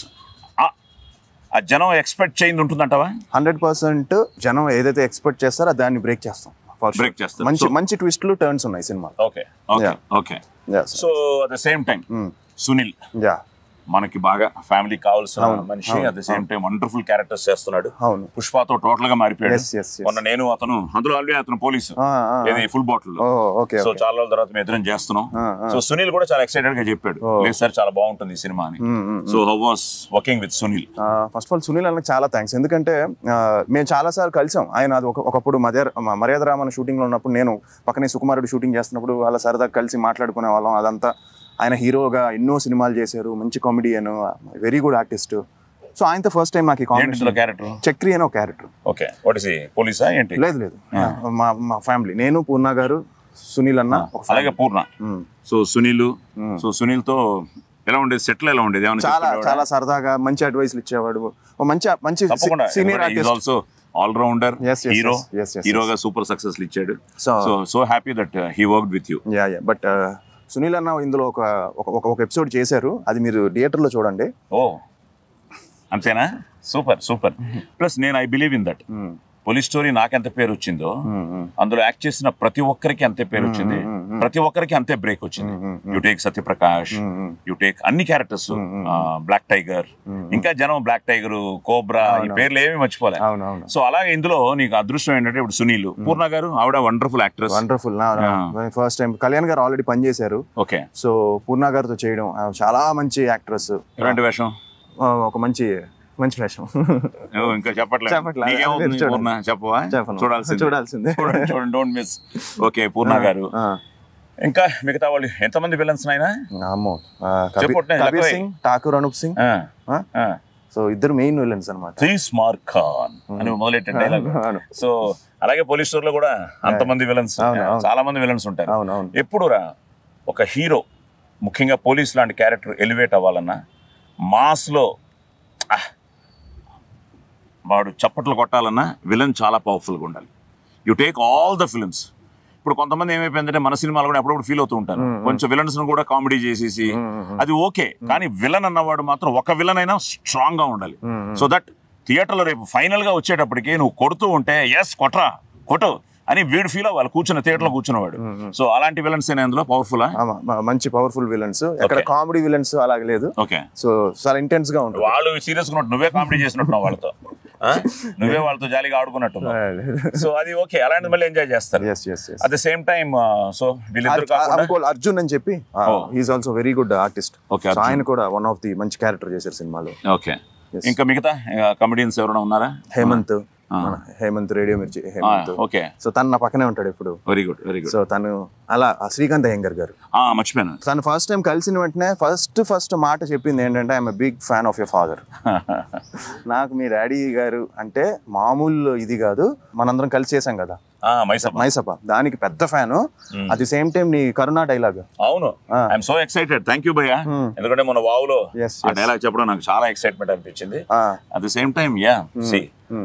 ఆ జనం ఎక్స్పెక్ట్ చేయింది ఉంటుందంటావా హండ్రెడ్ పర్సెంట్ జనం ఏదైతే ఎక్స్పెక్ట్ చేస్తారో దాన్ని బ్రేక్ చేస్తాం For sure. Break చేస్తారు. మంచి So- మంచి ట్విస్ట్లు టర్న్స్ ఉన్నాయి cinema okay okay Yeah. Okay Yeah, so at the same time Sunil yeah మనకి బాగా ఫ్యామిలీ కావాల్సిన అవును, మనిషి అవును, అట్ ద సేమ్ టైం వండర్ఫుల్ క్యారెక్టర్స్ చేస్తున్నాడు అవును పుష్పతో టోటల్ గా మారిపోయాడు Yes, yes, yes. మొన్న నేను అతను అందులో ఆల్రెడీ అతను పోలీసు ఆ, ఆ, ఏది full bottle oh okay so చాలా రోజుల తర్వాత మేము ఎదురు చేస్తున్నాం ఆ, ఆ. సో సునీల్ కూడా చాలా ఎక్సైటెడ్ గా చెప్పాడు ఓ. లేదు సార్ చాలా బాగుంటుంది ఈ సినిమా అని so how was working with Sunil first of all Sunil అన్నకి చాలా థ్యాంక్స్ ఎందుకంటే ఆ, మేము చాలా సార్లు కలిసాం ఆయన అది ఒక ఒకప్పుడు మర్యాద మ- మర్యాద రామన్ షూటింగ్ లో ఉన్నప్పుడు నేను పక్కనే సుకుమారుడు షూటింగ్ చేస్తున్నప్పుడు వాళ్ళ సరదా కలిసి మాట్లాడుకునే వాళ్ళం అదంతా ఆయన హీరోగా ఎన్నో సినిమాలు చేశారు మంచి comedian very good artist so ఆయనతో ఫస్ట్ టైం నాకు ఈ ఏంటి ఇందులో కాంబినేషన్ క్యారెక్టర్ చక్రి అనే ఒక క్యారెక్టర్ ఓకే వాట్ ఇస్ పోలీసా ఏంటి లేదు లేదు మా మా ఫ్యామిలీ నేను పూర్ణ గారు సునీల్ అన్న ఒక అలాగే family. Purna hmm. So Sunil hmm. So Sunil తో ఎలా ఉండేది సెటిల్ ఎలా ఉండేది ఏమైనా చాలా చెప్తుండేవాడా? చాలా సరదాగా మంచి అడ్వైస్లు ఇచ్చేవాడు ఓ మంచి మంచి తప్పకుండా senior artist also all rounder Yes, yes, hero yes, yes, yes, హీరోగా సూపర్ సక్సెస్ ఇచ్చాడు So- so so happy that he work with you yeah yeah but Sunil అన్న ఇందులో ఒక ఒక- ఒక ఒక ఎపిసోడ్ చేశారు అది మీరు థియేటర్లో చూడండి ఓ అంతేనా సూపర్ సూపర్ ప్లస్ నేను I believe in that police story నాకెంత పేరు వచ్చిందో అందులో యాక్ట్ చేసిన ప్రతి ఒక్కరికి అంతే పేరు వచ్చింది ప్రతి ఒక్కరికి అంతే బ్రేక్ వచ్చింది you take Satyaprakash you take అన్ని క్యారెక్టర్స్ బ్లాక్ టైగర్ ఇంకా జనం బ్లాక్ టైగర్ కోబ్రా ఈ పేర్లు ఏమీ మర్చిపోలే అవును అవును సో అలాగే ఇందులో నీకు అదృష్టం ఏంటంటే ఇప్పుడు సునీల్ పూర్ణ గారు ఆవిడ wonderful actress wonderful first time Kalyan గారు ఆల్రెడీ పనిచేశారు ఓకే సో పూర్ణ గారితో చేయడం ఆ, చాలా మంచి యాక్ట్రెస్ ఎలాంటి వేషం ఒక మంచి మంచి వేషం ఏవో ఇంకా చెప్పట్లేదు చెప్పట్లేదు. నీకేమవుతుంది మీరు చూడండి. పూర్ణ చెప్పవా చెప్పను. చూడాల్సింది చూడాల్సిందే. చూడండి చూడండి డోంట్ మిస్ ఓకే పూర్ణ గారు ఆ, ఇంకా మిగతా వాళ్ళు ఎంతమంది విలన్స్ అయినా అమ్మో ఆ, కబీ- చెప్పొట్టే, కబీర్ లక్కవే. సింగ్ ఠాకూర్ అనూప్ సింగ్ ఆ? సో ఇద్దరు మెయిన్ విలన్స్ అనమాట స్మార్ట్ ఖాన్ అని మొదలెట్టే డైలాగ్ అవును. సో అలాగే పోలీస్ స్టోర్ లో కూడా అంతమంది విలన్స్ అవును, అవును. చాలా మంది విలన్స్ ఉంటారు అవును అవును ఎప్పుడు రా ఒక హీరో ముఖ్యంగా పోలీస్ లాంటి క్యారెక్టర్ ఎలివేట్ అవ్వాలన్నా మాస్లో ఆహ్, వాడు చప్పట్లు కొట్టాలన్నా విలన్ చాలా పవర్ఫుల్గా ఉండాలి you take all the films ఇప్పుడు కొంతమంది ఏమైపోయిందంటే మన సినిమాలు కూడా అప్పుడప్పుడు ఫీల్ అవుతూ ఉంటారు కొంచెం విలన్స్ కూడా కామెడీ చేసేసి అది ఓకే కానీ విలన్ అన్నవాడు మాత్రం ఒక విలన్ అయినా స్ట్రాంగ్ గా ఉండాలి సో దట్ థియేటర్లో రేపు ఫైనల్ గా వచ్చేటప్పటికి నువ్వు కొడుతూ ఉంటే ఎస్ కొట్రా కొట్టు అని వీడు ఫీల్ అవ్వాలి కూర్చున్న థియేటర్లో కూర్చున్నవాడు సో అలాంటి విలన్స్ అందులో పవర్ఫుల్ ఆమా, మ- మంచి పవర్ఫుల్ విలన్స్ ఎక్కడ Okay. కామెడీ విలన్స్ అలాగే లేదు ఓకే సో చాలా ఇంటెన్స్ గా ఉంటుంది వాళ్ళు సీరియస్ గా నువ్వే కామెడీ చేసినట్టున్నావు వాళ్ళతో ఆ? నువ్వే వాళ్ళతో జాలీగా ఆడుకున్నట్టున్నావు సో అది ఓకే అలాంటి మళ్ళీ ఎంజాయ్ చేస్తారు yes yes yes at the same time so వీళ్ళిద్దరు కాకుండా అంకోల్ అర్జున్ అని చెప్పి he's also very good artist Okay, Arjun. ఆయన కూడా వన్ ఆఫ్ ది మంచి క్యారెక్టర్ చేశారు సినిమాలో ఓకే Yes. ఇంకా మిగతా కమెడియన్స్ ఎవరైనా ఉన్నారా హేమంత్ మన హేమంత్ రేడియో మిర్చి హేమంత్ ఓకే సో తను నా పక్కనే ఉంటాడు ఇప్పుడు very good very good so తను అలా ఆ శ్రీకాంత్ అయ్యంగర్ గారు మర్చిపోయాను తను ఫస్ట్ టైం కలిసిన వెంటనే ఫస్ట్ ఫస్ట్ మాట చెప్పింది ఏంటంటే I'm big fan of your father నాకు మీ డాడీ గారు అంటే మామూలు ఇది కాదు మనందరం కలిసి చేసాం కదా మైసప్ మైసప దానికి పెద్ద fan at the same time నీ కరుణా డైలాగ్ అవును I'm so excited thank you భయ్యా ఎందుకంటే మన వావులో Yes, ఆ డైలాగ్ చెప్పడం నాకు చాలా ఎక్సైట్మెంట్ అనిపించింది at the same time yeah see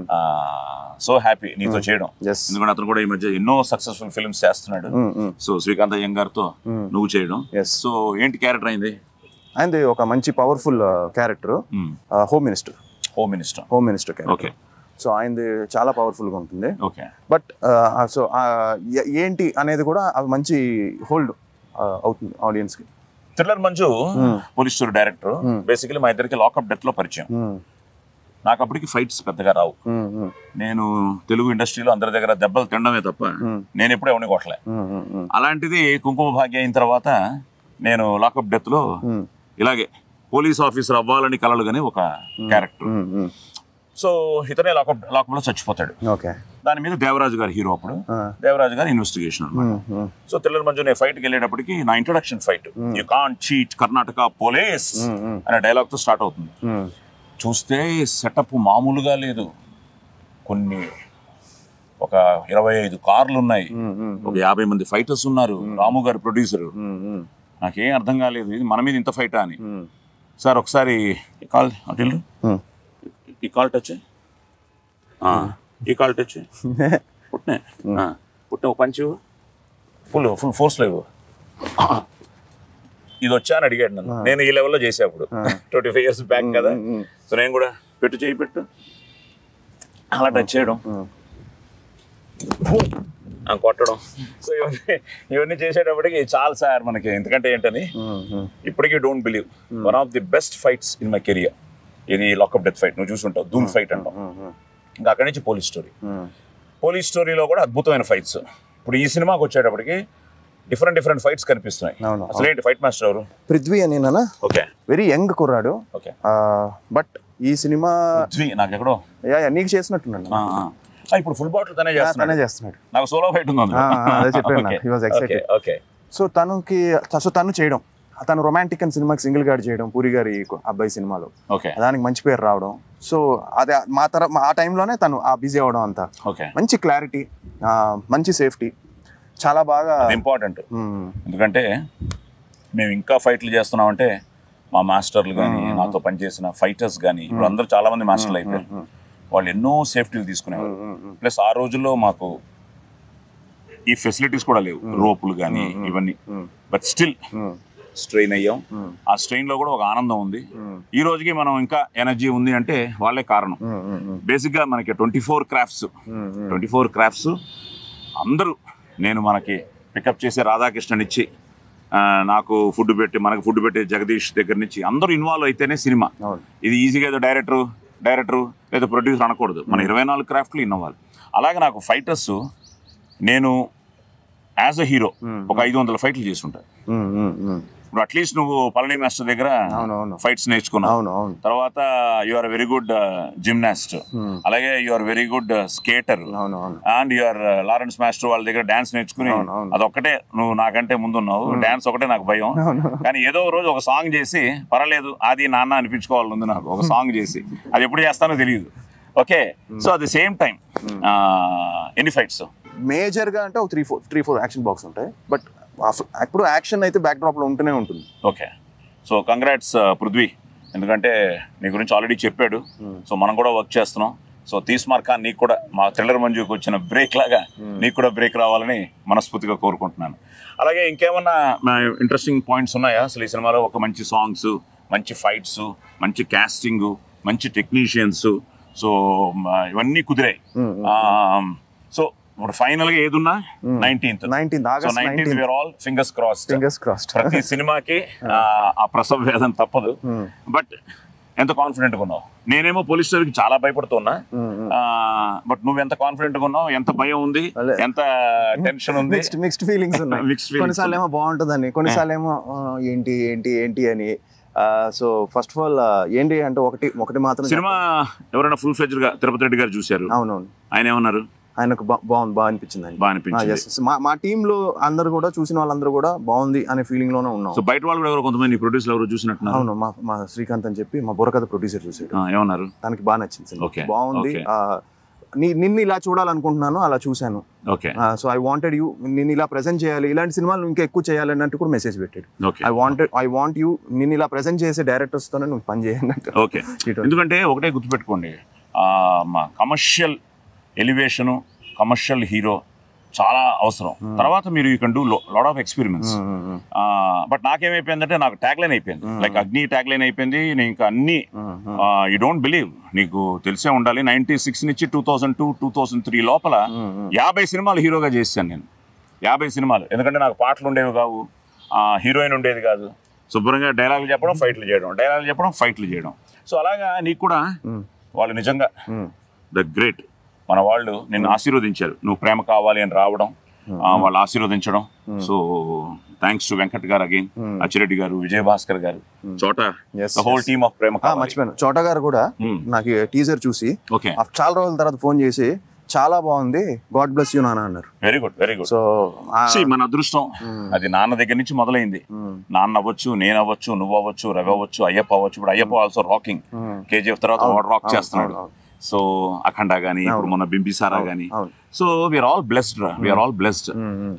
so happy నీతో చేయడం ఎస్ ఎందుకంటే అతను కూడా ఈ మధ్య ఎన్నో సక్సెస్ఫుల్ ఫిల్మ్స్ చేస్తున్నాడు సో శ్రీకాంత్ అయ్యం గారితో నువ్వు చేయడం Yes. సో ఏంటి క్యారెక్టర్ అయింది అండ్ ఒక మంచి powerful character home minister home minister home minister okay character so ఆయనది చాలా పవర్ఫుల్గా ఉంటుంది ఓకే బట్ సో ఏంటి అనేది కూడా అవి మంచి హోల్డ్ అవుతుంది ఆడియన్స్కి thriller Manju police story director basically మా ఇద్దరికి లాకప్ డెత్ లో పరిచయం నాకు అప్పటికి ఫైట్స్ పెద్దగా రావు నేను తెలుగు ఇండస్ట్రీలో అందరి దగ్గర దెబ్బలు తినడమే తప్ప నేను ఎప్పుడు ఎవరిని కొట్టలే అలాంటిది కుంకుమ భాగ్య అయిన తర్వాత నేను లాకప్ డెత్ లో ఇలాగే పోలీస్ ఆఫీసర్ అవ్వాలని కలలు కానీ ఒక క్యారెక్టర్ సో ఇతనే లాకప్ లాకప్ లో చచ్చిపోతాడు ఓకే దాని మీద దేవరాజు గారు హీరో అప్పుడు దేవరాజు గారు ఇన్వెస్టిగేషన్ అనమాట సో తెల్లర్ మంజు నేను ఫైట్కి వెళ్ళేటప్పటికి నా introduction fight you can't cheat Karnataka police అనే డైలాగ్ తో స్టార్ట్ అవుతుంది చూస్తే సెటప్ మామూలుగా లేదు కొన్ని ఒక ఇరవై ఐదు కార్లు ఉన్నాయి ఒక యాభై మంది ఫైటర్స్ ఉన్నారు రాము గారు ప్రొడ్యూసర్ నాకేం అర్థం కాలేదు ఇది మన మీద ఇంత ఫైటా అని సార్ ఒకసారి ఈ కాల్ అటు వెళ్ళు. ఈ కాల్ టచ్ ఆ, ఈ కాల్ టచ్ పుట్టినే ఆ, పుట్టిన ఒక పంచు ఫుల్ ఫుల్ ఫోర్స్లో ఇవ్వు ఇది వచ్చా అని అడిగాడు నన్ను నేను ఈ లెవెల్లో చేసే అప్పుడు ట్వంటీ ఫైవ్ ఇయర్స్ బ్యాక్ కదా సో నేను కూడా పెట్టు చేయి పెట్టు అలా టచ్ చేయడం ఆ, కొట్టడం సో ఇవన్నీ ఇవన్నీ చేసేటప్పటికి చాలు సార్ మనకి ఎందుకంటే ఏంటని ఇప్పటికీ don't believe one of the best fights in my career ఇది లాకప్ డెత్ ఫైట్ నువ్వు చూసుంటావు ధూమ్ ఫైట్ అంటాం ఇంకా అక్కడి నుంచి పోలీస్ స్టోరీ పోలీస్ స్టోరీలో కూడా అద్భుతమైన ఫైట్స్ ఇప్పుడు ఈ సినిమాకి వచ్చేటప్పటికి డిఫరెంట్ డిఫరెంట్ ఫైట్స్ కనిపిస్తున్నాయి అవును, అసలు ఏంటి ఫైట్ మాస్టర్ ఎవరు పృథ్వీ అని నాన్న ఓకే వెరీ యంగ్ కుర్రాడు ఓకే బట్ ఈ సినిమా పృథ్వీ నాకు ఎక్కడో యా, యా, నీకు చేసినట్టున్నాను ఆ, ఆ. ఆ, ఇప్పుడు ఫుల్ బాటిల్ తనే తనే చేస్తున్నాడు చేస్తున్నాడు నాకు సోలో ఫైట్ ఉంది అందులో. ఆ, ఆ, అదే చెప్పాను నాకు. Okay, He was excited. okay, okay. So తనకి సో తను చేయడం తను రొమాంటిక్ అండ్ సినిమాకి సింగిల్ గార్డ్ చేయడం పూరి గారి అబ్బాయి సినిమాలో ఓకే దానికి మంచి పేరు రావడం సో అదే మా తర మా- ఆ టైంలోనే తను ఆ బిజీ అవడం అంతా ఓకే మంచి క్లారిటీ మంచి సేఫ్టీ చాలా బాగా అది ఇంపార్టెంట్ మ్మ్. ఎందుకంటే మేము ఇంకా ఫైట్లు చేస్తున్నామంటే మా మాస్టర్లు కానీ నాతో పనిచేసిన ఫైటర్స్ కానీ ఇప్పుడు అందరూ చాలా మంది మాస్టర్లు అయిపోయారు వాళ్ళు ఎన్నో సేఫ్టీలు తీసుకునేవారు ప్లస్ ఆ రోజుల్లో మాకు ఈ ఫెసిలిటీస్ కూడా లేవు రోపులు కానీ ఇవన్నీ బట్ స్టిల్ స్ట్రెయిన్ అయ్యాం ఆ స్ట్రెయిన్ లో కూడా ఒక ఆనందం ఉంది ఈ రోజుకి మనం ఇంకా ఎనర్జీ ఉంది అంటే వాళ్ళే కారణం బేసిక్ గా మనకి twenty four crafts twenty four crafts అందరూ నేను మనకి పికప్ చేసే రాధాకృష్ణన్ ఇచ్చి ఆ, నాకు ఫుడ్ పెట్టి మనకు ఫుడ్ పెట్టే జగదీష్ దగ్గర నుంచి అందరూ ఇన్వాల్వ్ అయితేనే సినిమా అవును ఇది ఈజీగా ఏదో డైరెక్టర్ డైరెక్టర్ లేదా ప్రొడ్యూసర్ అనకూడదు మన ఇరవై నాలుగు క్రాఫ్ట్లు ఇన్ అవ్వాలి అలాగే నాకు ఫైటర్స్ నేను యాజ్ అ హీరో ఒక ఐదు వందల ఫైట్లు చేస్తుంటాను ఇప్పుడు అట్లీస్ట్ నువ్వు పళని మాస్టర్ దగ్గర అవును అవును ఫైట్స్ నేర్చుకున్నావు అవును అవును తర్వాత you are very good gymnast అలాగే you are very good skater అవును అవును అండ్ యువర్ లారెన్స్ మాస్టర్ వాళ్ళ దగ్గర డాన్స్ నేర్చుకుని అవును, అవును. అదొక్కటే నువ్వు నాకంటే ముందున్నావు డాన్స్ ఒకటే నాకు భయం కానీ ఏదో ఒక రోజు ఒక సాంగ్ చేసి పర్వాలేదు అది నాన్న అనిపించుకోవాలి ఉంది నాకు ఒక సాంగ్ చేసి అది ఎప్పుడు చేస్తానో తెలియదు okay so at the same time ఎన్ని ఫైట్స్ మేజర్ గా అంటే ఒక three four three four action box ఉంటాయి బట్ ఇప్పుడు యాక్షన్ అయితే బ్యాక్ డ్రాప్ లో ఉంటూనే ఉంటుంది ఓకే సో కంగ్రాట్స్ పృథ్వీ ఎందుకంటే నీ గురించి ఆల్రెడీ చెప్పాడు సో మనం కూడా వర్క్ చేస్తున్నాం సో తీస్మార్ ఖాన్ నీకు కూడా మా థ్రిల్లర్ మంజుకి వచ్చిన బ్రేక్ లాగా నీకు కూడా బ్రేక్ రావాలని మనస్ఫూర్తిగా కోరుకుంటున్నాను అలాగే ఇంకేమన్నా ఇంట్రెస్టింగ్ పాయింట్స్ ఉన్నాయా అసలు ఈ సినిమాలో ఒక మంచి సాంగ్స్ మంచి ఫైట్స్ మంచి కాస్టింగ్ మంచి టెక్నీషియన్స్ సో ఇవన్నీ కుదిరాయి సో ఇప్పుడు ఫైనల్ గా ఏదున్నా nineteenth nineteenth so August nineteenth nineteenth where all fingers cross fingers crossed ప్రతి సినిమాకి ఆ, ఆ ప్రసవ వేదన తప్పదు బట్ ఎంత కాన్ఫిడెంట్ గా ఉన్నావు నేనేమో పోలీస్ స్టేషన్కి చాలా భయపడుతున్నా బట్ నువ్వు ఎంత కాన్ఫిడెంట్ గా ఉన్నావు ఎంత భయం ఉంది అదే. ఎంత టెన్షన్ ఉంది మిక్స్డ్ మిక్స్డ్ ఫీలింగ్స్ ఉన్నాయి Mixed feelings కొన్నిసార్లు ఏమో బాగుంటుందని కొన్నిసార్లు ఏమో ఆ, ఏంటి ఏంటి ఏంటి అని సో ఫస్ట్ ఆఫ్ ఆల్ ఏంటి అంటే ఒకటి ఒకటి మాత్రం సినిమా ఎవరైనా ఫుల్ ఫ్లెజ్డ్ గా తిరుపతి రెడ్డి గారు చూశారు అవునవును ఆయన ఏమన్నారు ఆయనకు బా- బాగుంది బాగా అనిపించింది ఆయన బాగా అనిపించింది yes, yes. మా మా టీమ్ లో అందరు కూడా చూసిన వాళ్ళందరూ కూడా బాగుంది అనే ఫీలింగ్ లోనే ఉన్నాం సో బయట వాళ్ళు కూడా ఎవరో కొంతమంది ప్రొడ్యూసర్ ఎవరు చూసినట్టున్నారు అవును మా మా శ్రీకాంత్ అని చెప్పి మా బుర్రకథ ప్రొడ్యూసర్ చూసాడు ఆ, ఏమన్నారు దానికి బాగా నచ్చింది సినిమా. Okay, బాగుంది okay. ఆ, నీ నిన్ను ఇలా చూడాలనుకుంటున్నాను అలా చూశాను okay so I wanted you నిన్ను ఇలా ప్రెజెంట్ చేయాలి ఇలాంటి సినిమాలు ఇంకా ఎక్కువ చేయాలి అన్నట్టు కూడా మెసేజ్ పెట్టాడు okay I wanted I want you నిన్ను ఇలా ప్రెజెంట్ చేసే డైరెక్టర్స్ తోనే నువ్వు పని చేయాలంటే ఓకే ఎందుకంటే ఒకటే గుర్తుపెట్టుకోండి ఆ, మా కమర్షియల్ ఎలివేషను కమర్షియల్ హీరో చాలా అవసరం తర్వాత మీరు you can do lot of experiments but నాకేమైపోయిందంటే నాకు ట్యాగ్ లైన్ అయిపోయింది లైక్ అగ్ని ట్యాగ్ లైన్ అయిపోయింది నేను ఇంకా అన్ని యూ డోంట్ బిలీవ్ నీకు తెలిసే ఉండాలి నైన్టీ సిక్స్ నుంచి two thousand two two thousand three లోపల యాభై సినిమాలు హీరోగా చేశాను నేను యాభై సినిమాలు ఎందుకంటే నాకు పాటలు ఉండేవి కావు హీరోయిన్ ఉండేది కాదు శుభ్రంగా డైలాగులు చెప్పడం ఫైట్లు చేయడం డైలాగులు చెప్పడం ఫైట్లు చేయడం సో అలాగా నీకు కూడా వాళ్ళు నిజంగా ద గ్రేట్ మన వాళ్ళు నిన్ను ఆశీర్వదించారు నువ్వు ప్రేమ కావాలి అని రావడం ఆ, వాళ్ళు ఆశీర్వదించడం సో థ్యాంక్స్ టు వెంకట్ గారు అగైన్ అచ్చిరెడ్డి గారు విజయ్ భాస్కర్ గారు చోట Yes, whole team of Prema Kavali మర్చిపోయాను చోట గారు కూడా Hmm. నాకు టీజర్ చూసి ఓకే ఆ చాలా రోజుల తర్వాత ఫోన్ చేసి చాలా బాగుంది గాడ్ బ్లెస్ యూ నాన్న అన్నారు very good very good so See, మన అదృష్టం అది నాన్న దగ్గర నుంచి మొదలైంది నాన్న అవ్వచ్చు నేను అవ్వచ్చు నువ్వు అవ్వచ్చు రవి అవ్వచ్చు అయ్యప్ప అవ్వచ్చు ఇప్పుడు అయ్యప్ప ఆల్సో రాకింగ్ కేజీఎఫ్ తర్వాత వాడు రాక్ చేస్తున్నాడు అవును, సో అఖండ గానీ ఇప్పుడు మన బింబిసారా గానీ అవును సో వీఆర్ ఆల్ బ్లెస్డ్ రా వీఆర్ ఆల్ బ్లెస్డ్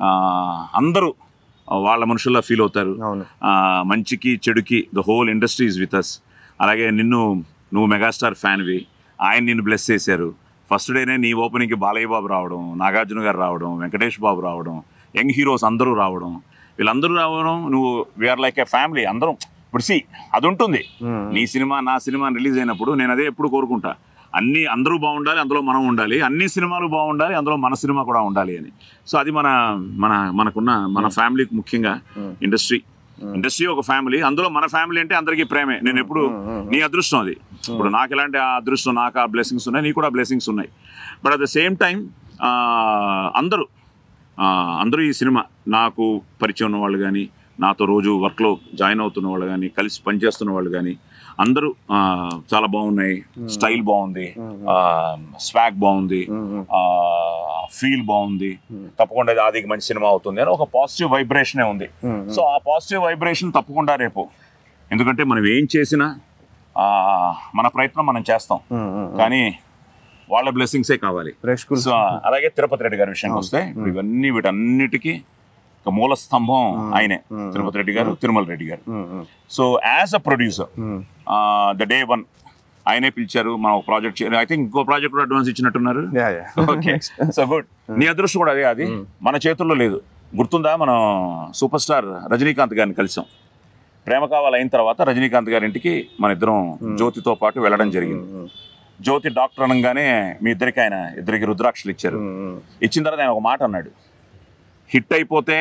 అందరూ వాళ్ళ మనుషుల్లా ఫీల్ అవుతారు అవును ఆ, మంచికి చెడుకి the whole industry is with us అలాగే నిన్ను నువ్వు మెగాస్టార్ ఫ్యాన్వి ఆయన నిన్ను బ్లెస్ చేశారు ఫస్ట్ డేనే నీ ఓపెనింగ్కి బాలయ్య బాబు రావడం నాగార్జున గారు రావడం వెంకటేష్ బాబు రావడం యంగ్ హీరోస్ అందరూ రావడం వీళ్ళందరూ రావడం నువ్వు వీఆర్ లైక్ ఏ ఫ్యామిలీ అందరం ఇప్పుడు సి అది ఉంటుంది నీ సినిమా నా సినిమా రిలీజ్ అయినప్పుడు నేను అదే ఎప్పుడు కోరుకుంటా అన్ని అందరూ బాగుండాలి అందులో మనం ఉండాలి అన్ని సినిమాలు బాగుండాలి అందులో మన సినిమా కూడా ఉండాలి అని సో అది మన మన మనకున్న మన ఫ్యామిలీకి ముఖ్యంగా ఇండస్ట్రీ ఇండస్ట్రీ ఒక ఫ్యామిలీ అందులో మన ఫ్యామిలీ అంటే అందరికీ ప్రేమే నేను ఎప్పుడు నీ అదృష్టం అది ఇప్పుడు నాకు ఎలాంటి ఆ అదృష్టం నాకు ఆ బ్లెస్సింగ్స్ ఉన్నాయి నీకు కూడా బ్లెస్సింగ్స్ ఉన్నాయి but at the same time అందరూ ఆ, అందరూ ఈ సినిమా నాకు పరిచయం ఉన్న వాళ్ళు కానీ నాతో రోజు వర్క్లో జాయిన్ అవుతున్న వాళ్ళు కానీ కలిసి పనిచేస్తున్న వాళ్ళు కానీ అందరూ ఆ, చాలా బాగున్నాయి స్టైల్ బాగుంది స్వాగ్ బాగుంది ఫీల్ బాగుంది తప్పకుండా ఇది ఆదికి మంచి సినిమా అవుతుంది అని ఒక పాజిటివ్ వైబ్రేషనే ఉంది సో ఆ పాజిటివ్ వైబ్రేషన్ తప్పకుండా రేపు ఎందుకంటే మనం ఏం చేసినా ఆ, మన ప్రయత్నం మనం చేస్తాం కానీ వాళ్ళ బ్లెస్సింగ్సే కావాలి ప్రేక్షకులు సో అలాగే తిరుపతి రెడ్డి గారి విషయానికి వస్తే ఇప్పుడు ఇవన్నీ వీటన్నిటికీ ఒక మూల స్తంభం ఆయనే తిరుపతి రెడ్డి గారు తిరుమల రెడ్డి గారు so as a producer the day one ఆయనే పిలిచారు మనం ఒక ప్రాజెక్ట్ ఐ థింక్ ఇంకో ప్రాజెక్ట్ కూడా అడ్వాన్స్ ఇచ్చినట్టున్నారు yeah yeah okay so good నీ అదృష్టం కూడా అదే అది మన చేతుల్లో లేదు గుర్తుందా మనం సూపర్ స్టార్ రజనీకాంత్ గారిని కలిసాం ప్రేమ కావాలి అయిన తర్వాత రజనీకాంత్ గారి ఇంటికి మన ఇద్దరం జ్యోతితో పాటు వెళ్ళడం జరిగింది జ్యోతి డాక్టర్ అనగానే మీ ఇద్దరికి ఆయన ఇద్దరికి రుద్రాక్షలు ఇచ్చారు ఇచ్చిన తర్వాత ఆయన ఒక మాట అన్నాడు హిట్ అయిపోతే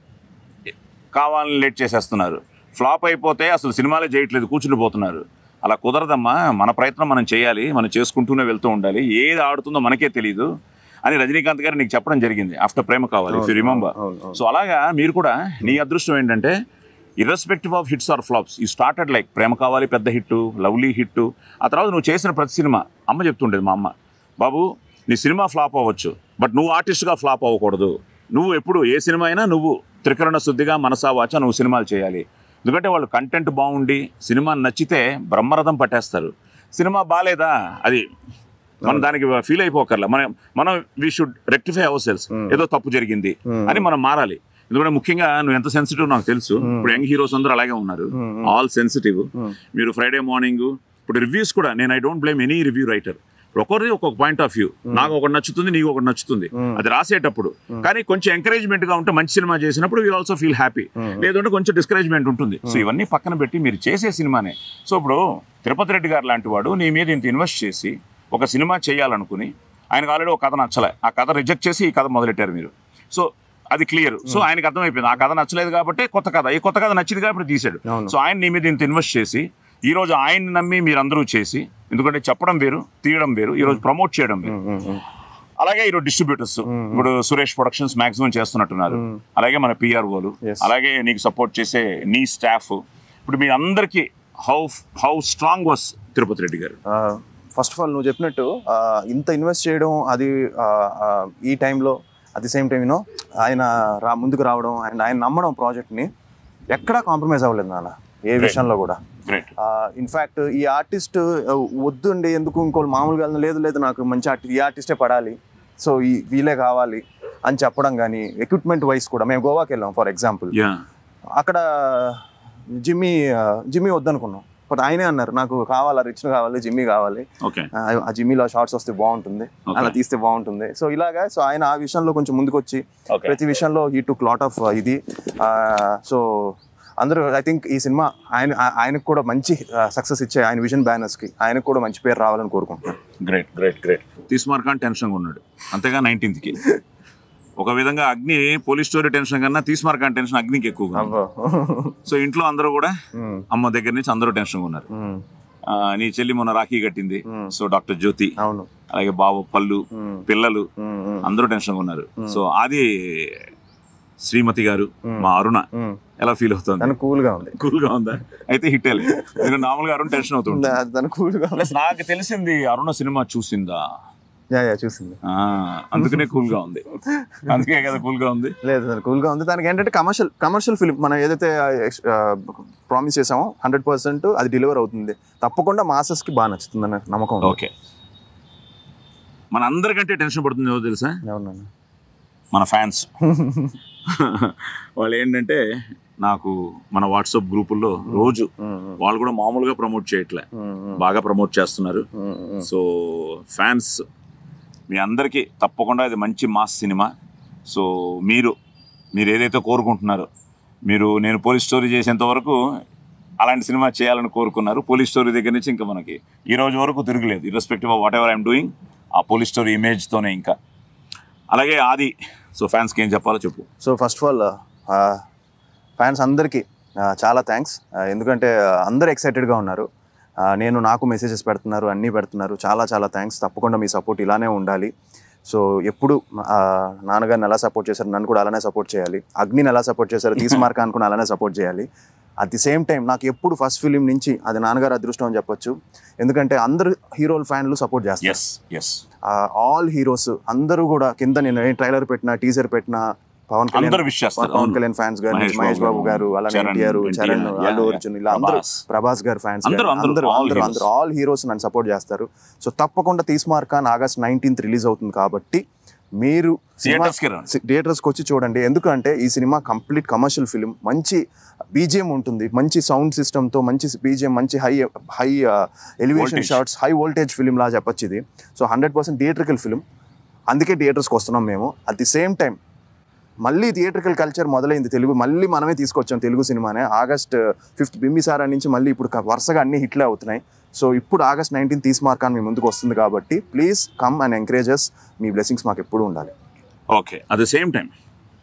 కావాలని లేట్ చేసేస్తున్నారు ఫ్లాప్ అయిపోతే అసలు సినిమాలే చేయట్లేదు కూర్చుని పోతున్నారు అలా కుదరదమ్మా మన ప్రయత్నం మనం చేయాలి మనం చేసుకుంటూనే వెళ్తూ ఉండాలి ఏది ఆడుతుందో మనకే తెలియదు అని రజనీకాంత్ గారు నీకు చెప్పడం జరిగింది ఆఫ్టర్ ప్రేమ కావాలి ఇఫ్ యూ రిమెంబర్ అవును, అవును. సో అలాగా మీరు కూడా నీ అదృష్టం ఏంటంటే irrespective of hits or flops ఈ స్టార్టెడ్ లైక్ ప్రేమ కావాలి పెద్ద హిట్ లవ్లీ హిట్ ఆ తర్వాత నువ్వు చేసిన ప్రతి సినిమా అమ్మ చెప్తుండేది మా అమ్మ బాబు నీ సినిమా ఫ్లాప్ అవ్వచ్చు బట్ నువ్వు ఆర్టిస్ట్గా ఫ్లాప్ అవ్వకూడదు నువ్వు ఎప్పుడు ఏ సినిమా అయినా నువ్వు త్రికరణ శుద్ధిగా మనసా వాచ నువ్వు సినిమాలు చేయాలి ఎందుకంటే వాళ్ళు కంటెంట్ బాగుండి సినిమా నచ్చితే బ్రహ్మరథం పట్టేస్తారు సినిమా బాగాలేదా అది మనం దానికి ఫీల్ అయిపోకర్లా మనం మనం we should rectify ourselves ఏదో తప్పు జరిగింది అని మనం మారాలి ఎందుకంటే ముఖ్యంగా నువ్వు ఎంత సెన్సిటివ్ నాకు తెలుసు ఇప్పుడు యంగ్ హీరోస్ అందరూ అలాగే ఉన్నారు ఆల్ సెన్సిటివ్ మీరు ఫ్రైడే మార్నింగ్ ఇప్పుడు రివ్యూస్ కూడా నేను I don't blame any review writer ఒకరిది ఒక్కొక్క పాయింట్ ఆఫ్ వ్యూ నాకు ఒకటి నచ్చుతుంది నీకు ఒకటి నచ్చుతుంది అది రాసేటప్పుడు కానీ కొంచెం ఎంకరేజ్మెంట్ గా ఉంటే మంచి సినిమా చేసినప్పుడు వీ ఆల్సో ఫీల్ హ్యాపీ లేదంటే కొంచెం డిస్కరేజ్మెంట్ ఉంటుంది సో ఇవన్నీ పక్కన పెట్టి మీరు చేసే సినిమానే సో ఇప్పుడు తిరుపతి రెడ్డి గారు లాంటి వాడు నీ మీద ఇంత ఇన్వెస్ట్ చేసి ఒక సినిమా చేయాలనుకుని ఆయనకు ఆల్రెడీ ఒక కథ నచ్చలే ఆ కథ రిజెక్ట్ చేసి ఈ కథ మొదలెట్టారు మీరు సో అది క్లియర్ సో ఆయనకు అర్థమైపోయింది ఆ కథ నచ్చలేదు కాబట్టి కొత్త కథ ఈ కొత్త కథ నచ్చింది కాబట్టి తీశాడు అవును. సో ఆయన నీ మీద ఇంత ఇన్వెస్ట్ చేసి ఈ రోజు ఆయన్ని నమ్మి మీరందరూ చేసి ఎందుకంటే చెప్పడం వేరు తీయడం వేరు ఈ రోజు ప్రమోట్ చేయడం వేరు అలాగే ఈరోజు డిస్ట్రిబ్యూటర్స్ ఇప్పుడు సురేష్ ప్రొడక్షన్స్ మాక్సిమం చేస్తున్నట్టున్నారు అలాగే మన పిఆర్ఓలు Yes. అలాగే నీకు సపోర్ట్ చేసే నీ స్టాఫ్ ఇప్పుడు మీ అందరికీ how how strong was Tirupati Reddy గారు ఫస్ట్ ఆఫ్ ఆల్ నువ్వు చెప్పినట్టు ఆ, ఇంత ఇన్వెస్ట్ చేయడం అది ఆ, ఆ, ఈ టైంలో at the same time you know ఆయన రా ముందుకు రావడం అండ్ ఆయన నమ్మడం ప్రాజెక్ట్ని ఎక్కడా కాంప్రమైజ్ అవ్వలేదు నాన్న ఏ విషయంలో కూడా గ్రేట్ ఇన్ఫ్యాక్ట్ ఈ ఆర్టిస్ట్ వద్దుండి ఎందుకు ఇంకోళ్ళు మామూలుగా లేదు లేదు నాకు మంచి ఆర్టిస్ట్ ఈ ఆర్టిస్టే పడాలి సో ఈ వీలే కావాలి అని చెప్పడం కానీ ఎక్విప్మెంట్ వైస్ కూడా మేము గోవాకి వెళ్ళాం ఫర్ ఎగ్జాంపుల్ యా అక్కడ జిమ్మీ ఆ, జిమ్మీ వద్దనుకున్నాం బట్ ఆయనే అన్నారు నాకు కావాలా రిచ్ కావాలి జిమ్మీ కావాలి ఓకే ఆ, ఆ జిమ్మీలో షార్ట్స్ వస్తే బాగుంటుంది Okay. అలా తీస్తే బాగుంటుంది సో ఇలాగా సో ఆయన ఆ విషయంలో కొంచెం ముందుకు వచ్చి ఓకే ప్రతి విషయంలో హీ టుక్ లాట్ ఆఫ్ ఇది సో అందరూ ఐ థింక్ ఈ సినిమా ఆయన ఆ- ఆయనకు కూడా మంచి సక్సెస్ ఇచ్చే ఆయన విజన్ బ్యానర్స్కి ఆయనకు కూడా మంచి పేరు రావాలని కోరుకుంటున్నాను great great great Teesmar Khan టెన్షన్గా ఉన్నాడు అంతేగా నైన్టీన్త్కి ఒక విధంగా అగ్ని పోలీస్ స్టోరీ టెన్షన్ కన్నా తీసుమార్ ఖాన్ టెన్షన్ అగ్నికి ఎక్కువగా ఉంది. అబ్బో. సో ఇంట్లో అందరూ కూడా ఉమ్, అమ్మ దగ్గర నుంచి అందరూ టెన్షన్గా ఉన్నారు ఉమ్, ఆ, నీ చెల్లి మొన్న రాఖీ కట్టింది Hmm. సో డాక్టర్ జ్యోతి అవును అలాగే బాబు పళ్ళు ఉమ్, పిల్లలు ఉమ్, ఉమ్, అందరూ టెన్షన్గా ఉన్నారు సో అది శ్రీమతి గారు మా అరుణ ఉమ్. ఎలా ఫీల్ అవుతుంది తను కూల్గా ఉంది కూల్ గా ఉందా అయితే హిట్ ఎందుకంటే నార్మల్గా అరుణ్ టెన్షన్ అవుతుంది దా- తను కూల్గా ఉంది ప్లస్ నాకు తెలిసింది అరుణ సినిమా చూసిందా యా యా చూసింది ఆ, అందుకనే కూల్ గా ఉంది అందుకే కదా కూల్ గా ఉంది లేదు తను కూల్గా ఉంది దానికి ఏంటంటే కమర్షియల్ కమర్షియల్ ఫిలిం మనం ఏదైతే ప్రామిస్ చేసామో హండ్రెడ్ పర్సెంట్ అది డెలివర్ అవుతుంది తప్పకుండా మాసెస్కి బాగా నచ్చుతుందన్న నమ్మకం ఉంది ఓకే మన అందరికంటే టెన్షన్ పడుతుంది ఏదో తెలుసా అవునన్నా మన ఫ్యాన్స్ వాళ్ళు ఏంటంటే నాకు మన వాట్సాప్ గ్రూపుల్లో రోజు వాళ్ళు కూడా మామూలుగా ప్రమోట్ చేయట్లే బాగా ప్రమోట్ చేస్తున్నారు సో ఫ్యాన్స్ మీ అందరికీ తప్పకుండా ఇది మంచి మాస్ సినిమా సో మీరు మీరు ఏదైతే కోరుకుంటున్నారో మీరు నేను పోలీస్ స్టోరీ చేసేంత వరకు అలాంటి సినిమా చేయాలని కోరుకున్నారు పోలీస్ స్టోరీ దగ్గర నుంచి ఇంకా మనకి ఈ రోజు వరకు తిరగలేదు irrespective of whatever I'm doing ఆ పోలీస్ స్టోరీ ఇమేజ్తోనే ఇంకా అలాగే ఆది సో ఫ్యాన్స్కి ఏం చెప్పాలో చెప్పు so first of all fans అందరికీ ఆ, చాలా థ్యాంక్స్ ఎందుకంటే ఆ, అందరూ ఎక్సైటెడ్గా ఉన్నారు ఆ, నేను నాకు మెసేజెస్ పెడుతున్నారు అన్నీ పెడుతున్నారు చాలా చాలా థ్యాంక్స్ తప్పకుండా మీ సపోర్ట్ ఇలానే ఉండాలి సో ఎప్పుడు ఆ, నాన్నగారిని ఎలా సపోర్ట్ చేశారు నన్ను కూడా అలానే సపోర్ట్ చేయాలి అగ్నిని ఎలా సపోర్ట్ చేశారు తీసి మార్క్ అనుకుని అలానే సపోర్ట్ చేయాలి అట్ ది సేమ్ టైం నాకు ఎప్పుడు ఫస్ట్ ఫిలిం నుంచి అది నాన్నగారు అదృష్టం అని చెప్పొచ్చు ఎందుకంటే అందరు హీరోల ఫ్యాన్లు సపోర్ట్ చేస్తారు ఎస్ ఎస్ ఆల్ హీరోస్ అందరూ కూడా కింద నేను ట్రైలర్ పెట్టిన టీజర్ పెట్టిన పవన్ కళ్యాణ్ అందరూ wish చేస్తారు, పవన్ అవును. కళ్యాణ్ ఫ్యాన్స్ గారు మహేష్ మహేష్ బాబు బాబు గారు అలానే Charan, NTR NTR, Charan yeah, Allu yeah. Arjun ఇలా అందరూ ప్రభాస్. ప్రభాస్ గారు ఫ్యాన్స్ అందరూ, అందరూ, అందరూ all అందరూ heroes. అందరూ ఆల్ హీరోస్ నన్ను సపోర్ట్ చేస్తారు సో తప్పకుండా Teesmar Khan August nineteenth release అవుతుంది కాబట్టి మీరు Theatres కి రండి. థియేటర్స్కి వచ్చి చూడండి ఎందుకంటే ఈ సినిమా కంప్లీట్ కమర్షియల్ ఫిలిం మంచి బీజిఎం ఉంటుంది మంచి సౌండ్ సిస్టమ్తో మంచి బీజిఎం మంచి high high elevation Voltage. Shots high voltage film లా చెప్పొచ్చు ఇది so hundred percent theatrical film అందుకే థియేటర్స్కి వస్తున్నాం మేము అట్ ది సేమ్ టైం మళ్ళీ థియేట్రికల్ కల్చర్ మొదలైంది తెలుగు మళ్ళీ మనమే తీసుకొచ్చాం తెలుగు సినిమానే ఆగస్ట్ ఫిఫ్త్ బింబిసారా నుంచి మళ్ళీ ఇప్పుడు క- వరుసగా అన్ని హిట్లే అవుతున్నాయి సో ఇప్పుడు ఆగస్ట్ నైన్టీన్ తీసి మార్కాన్ మీ ముందుకు వస్తుంది కాబట్టి ప్లీజ్ కమ్ అండ్ ఎంకరేజెస్ మీ బ్లెస్సింగ్స్ మాకు ఎప్పుడు ఉండాలి okay at the same time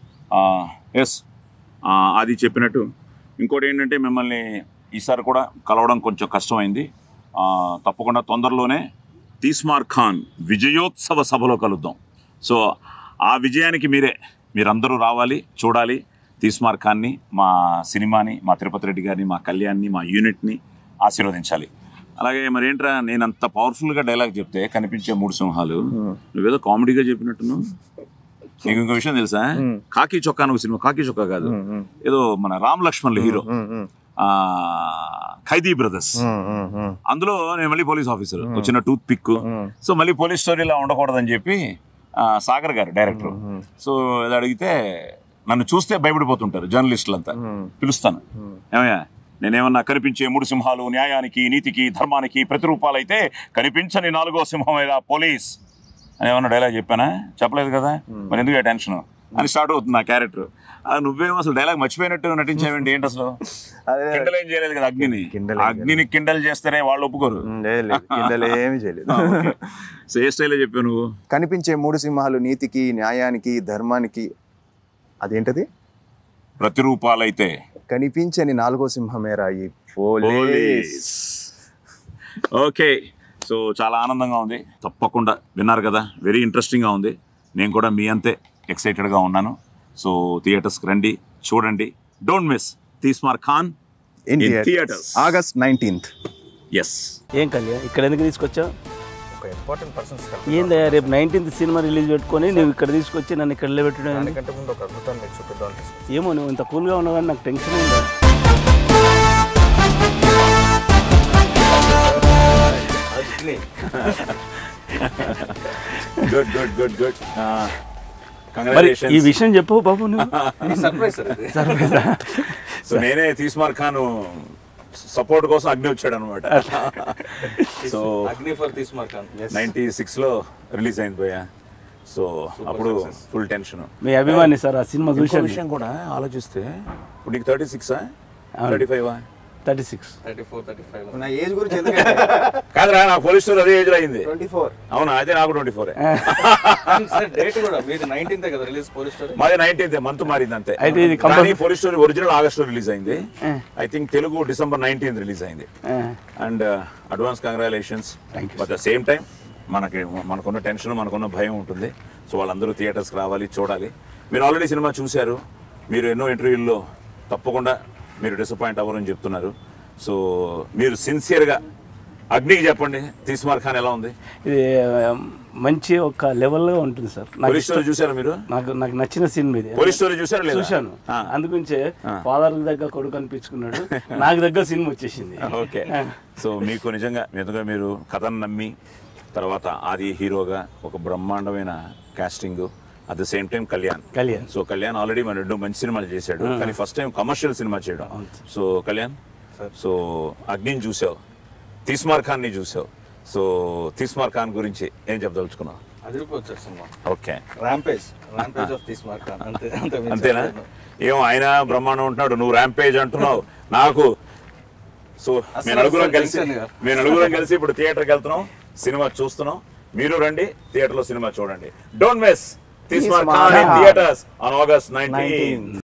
yes అది చెప్పినట్టు ఇంకోటి ఏంటంటే మిమ్మల్ని ఈసారి కూడా కలవడం కొంచెం కష్టమైంది ఆ, తప్పకుండా తొందరలోనే తీస్మార్ ఖాన్ విజయోత్సవ సభలో కలుద్దాం సో ఆ విజయానికి మీరే మీరందరూ రావాలి చూడాలి తీస్మార్ ఖాన్ని మా సినిమాని మా తిరుపతి రెడ్డి గారిని మా కళ్యాణ్ని మా యూనిట్ని ఆశీర్వదించాలి అలాగే మరి ఏంట్రా నేను అంత పవర్ఫుల్గా డైలాగ్ చెప్తే కనిపించే మూడు సింహాలు నువ్వేదో కామెడీగా చెప్పినట్టున్నావు నీకు ఇంకో విషయం తెలుసా Hmm. కాకి చొక్కా అని ఒక సినిమా కాకి చొక్కా కాదు ఏదో మన రామ్ లక్ష్మణ్ హీరో ఆ ఖైదీ బ్రదర్స్ అందులో నేను మళ్ళీ పోలీస్ ఆఫీసర్ వచ్చిన టూత్ పిక్ సో మళ్ళీ పోలీస్ స్టోరీలా ఉండకూడదని చెప్పి ఆ, సాగర్ గారు డైరెక్టర్ సో ఇది అడిగితే నన్ను చూస్తే భయపడిపోతుంటారు జర్నలిస్టులంతా పిలుస్తాను ఏమయ్యా నేనేమన్నా కనిపించే మూడు సింహాలు న్యాయానికి నీతికి ధర్మానికి ప్రతిరూపాలైతే కనిపించని నాలుగో సింహమేరా పోలీస్ అని ఏమన్నా డైలాగ్ చెప్పానా చెప్పలేదు కదా మరి ఎందుకు టెన్షన్ అని స్టార్ట్ అవుతుంది నా క్యారెక్టర్ నువ్వేమో అసలు డైలాగ్ మర్చిపోయినట్టు నటించావేంటి ఏంటి అసలు కిండల్ ఏం చేయలేదు కదా అగ్నిని కిండల్ ఏం అగ్నిని కిండల్ చేస్తేనే వాళ్ళు ఒప్పుకోరు ఏమి చేయలేదు సో ఏ స్టైల్లో చెప్పావు నువ్వు కనిపించే మూడు సింహాలు నీతికి న్యాయానికి ధర్మానికి అదేంటది ప్రతిరూపాలైతే కనిపించని నాలుగో సింహమేరా ఈ పోలీస్ ఓకే సో చాలా ఆనందంగా ఉంది తప్పకుండా విన్నారు కదా వెరీ ఇంట్రెస్టింగ్గా ఉంది నేను కూడా మీ అంతే ఎక్సైటెడ్గా ఉన్నాను సో థియేటర్స్కి రండి చూడండి don't miss తీస్మార్ Khan in In theatres theatres. August nineteenth yes ఏం కళ్యాణ్ ఇక్కడ ఎందుకు తీసుకొచ్చావు ఒక ఇంపార్టెంట్ పర్సన్స్ ఏందయ్యా రేపు నైన్టీన్త్ సినిమా రిలీజ్ పెట్టుకొని నువ్వు ఇక్కడ తీసుకొచ్చి నన్ను ఇక్కడ పెట్టడం ఏంది? దానికంటే ముందు ఒక అద్భుతాన్ని మీకు చూపిద్దాం అనిపిస్తుంది ఏమో నువ్వు ఇంత కూల్గా ఉన్నావు కానీ నాకు టెన్షన్ ఉంది గుడ్ గుడ్ గుడ్ గుడ్ మరి ఈ విషయం చెప్పు బాబు నువ్వు సర్ప్రైజ్ సార్ ఇది సర్ప్రైజా? సో నేనే తీస్మార్ ఖాన్ సపోర్ట్ కోసం అగ్ని వచ్చాడు అనమాట so Agni for Teesmar Khan ninety సిక్స్లో రిలీజ్ అయింది పోయా సో అప్పుడు ఫుల్ టెన్షన్ మీ అభిమాని సార్ ఆ సినిమా ఇంకో చూశాను విషయం కూడా ఆలోచిస్తే ఇప్పుడు నీకు థర్టీ సిక్సా thirty five thirty six thirty four thirty five నా ఏజ్ గురించి కాదురా నా పోలీస్ స్టోర్ అదే ఏజ్ అయింది ట్వంటీ ఫోర్ అవునా అదే నాకు ట్వంటీ ఫోర్ సార్ డేట్ కూడా మీది నైన్టీన్త్ కదా రిలీజ్ పోలీస్ స్టోరీ మాది నైన్టీన్త్ మంత్ మారింది అంతే అయితే ఇది కానీ compulsory- police story original August లో రిలీజ్ అయింది I think Telugu December nineteenth release అయింది and advance congratulations Thank you, but the same time మనకి మనకున్న టెన్షన్ మనకున్న భయం ఉంటుంది సో వాళ్ళందరూ థియేటర్స్కి రావాలి చూడాలి మీరు ఆల్రెడీ సినిమా చూశారు మీరు ఎన్నో ఇంటర్వ్యూల్లో తప్పకుండా మీరు డిసప్పాయింట్ అవ్వరని చెప్తున్నారు సో మీరు సిన్సియర్గా అగ్నికి చెప్పండి తీస్మార్ ఖాన్ ఎలా ఉంది ఇది ఆ, మంచి ఒక లెవెల్లో ఉంటుంది సార్ నాకు పోలీస్ స్టోరీ చూసారా మీరు నాకు నాకు నచ్చిన సినిమా ఇది పోలీస్ స్టోరీ చూసారా లేదా చూశాను ఆ. అందుగురించే ఫాదర్ దగ్గర కొడుకు అనిపించుకున్నాడు నాకు దగ్గర సినిమా వచ్చేసింది ఓకే సో మీకు నిజంగా మీదుగా మీరు కథను నమ్మి తర్వాత ఆది హీరోగా ఒక బ్రహ్మాండమైన casting at the same time Kalyan Kalyan so Kalyan already మన రెండు మంచి సినిమాలు చేశాడు కానీ ఫస్ట్ టైం కమర్షియల్ సినిమా చేయడం సో కళ్యాణ్ సో అగ్నిని చూసావు తీస్మార్ ఖాన్ ని చూసావు సో తీస్మార్ ఖాన్ గురించి ఏం చెప్పదలుచుకున్నావు అదిరిపోవచ్చు sir cinema okay rampage rampage of Tismar Khan అంతే అంతే మించి అంతేనా చెప్పలేను. ఏం ఆయన బ్రహ్మాండం ఉంటున్నాడు నువ్వు ర్యాంపేజ్ అంటున్నావు నాకు సో అసలు మేము నలుగురం అసలు కలిసి టెన్షన్ కాదు. మేము నలుగురం కలిసి ఇప్పుడు థియేటర్కి వెళ్తున్నాం సినిమా చూస్తున్నాం మీరు రండి థియేటర్ లో సినిమా చూడండి don't miss Tismar Tismar Khan. Theatres on August nineteen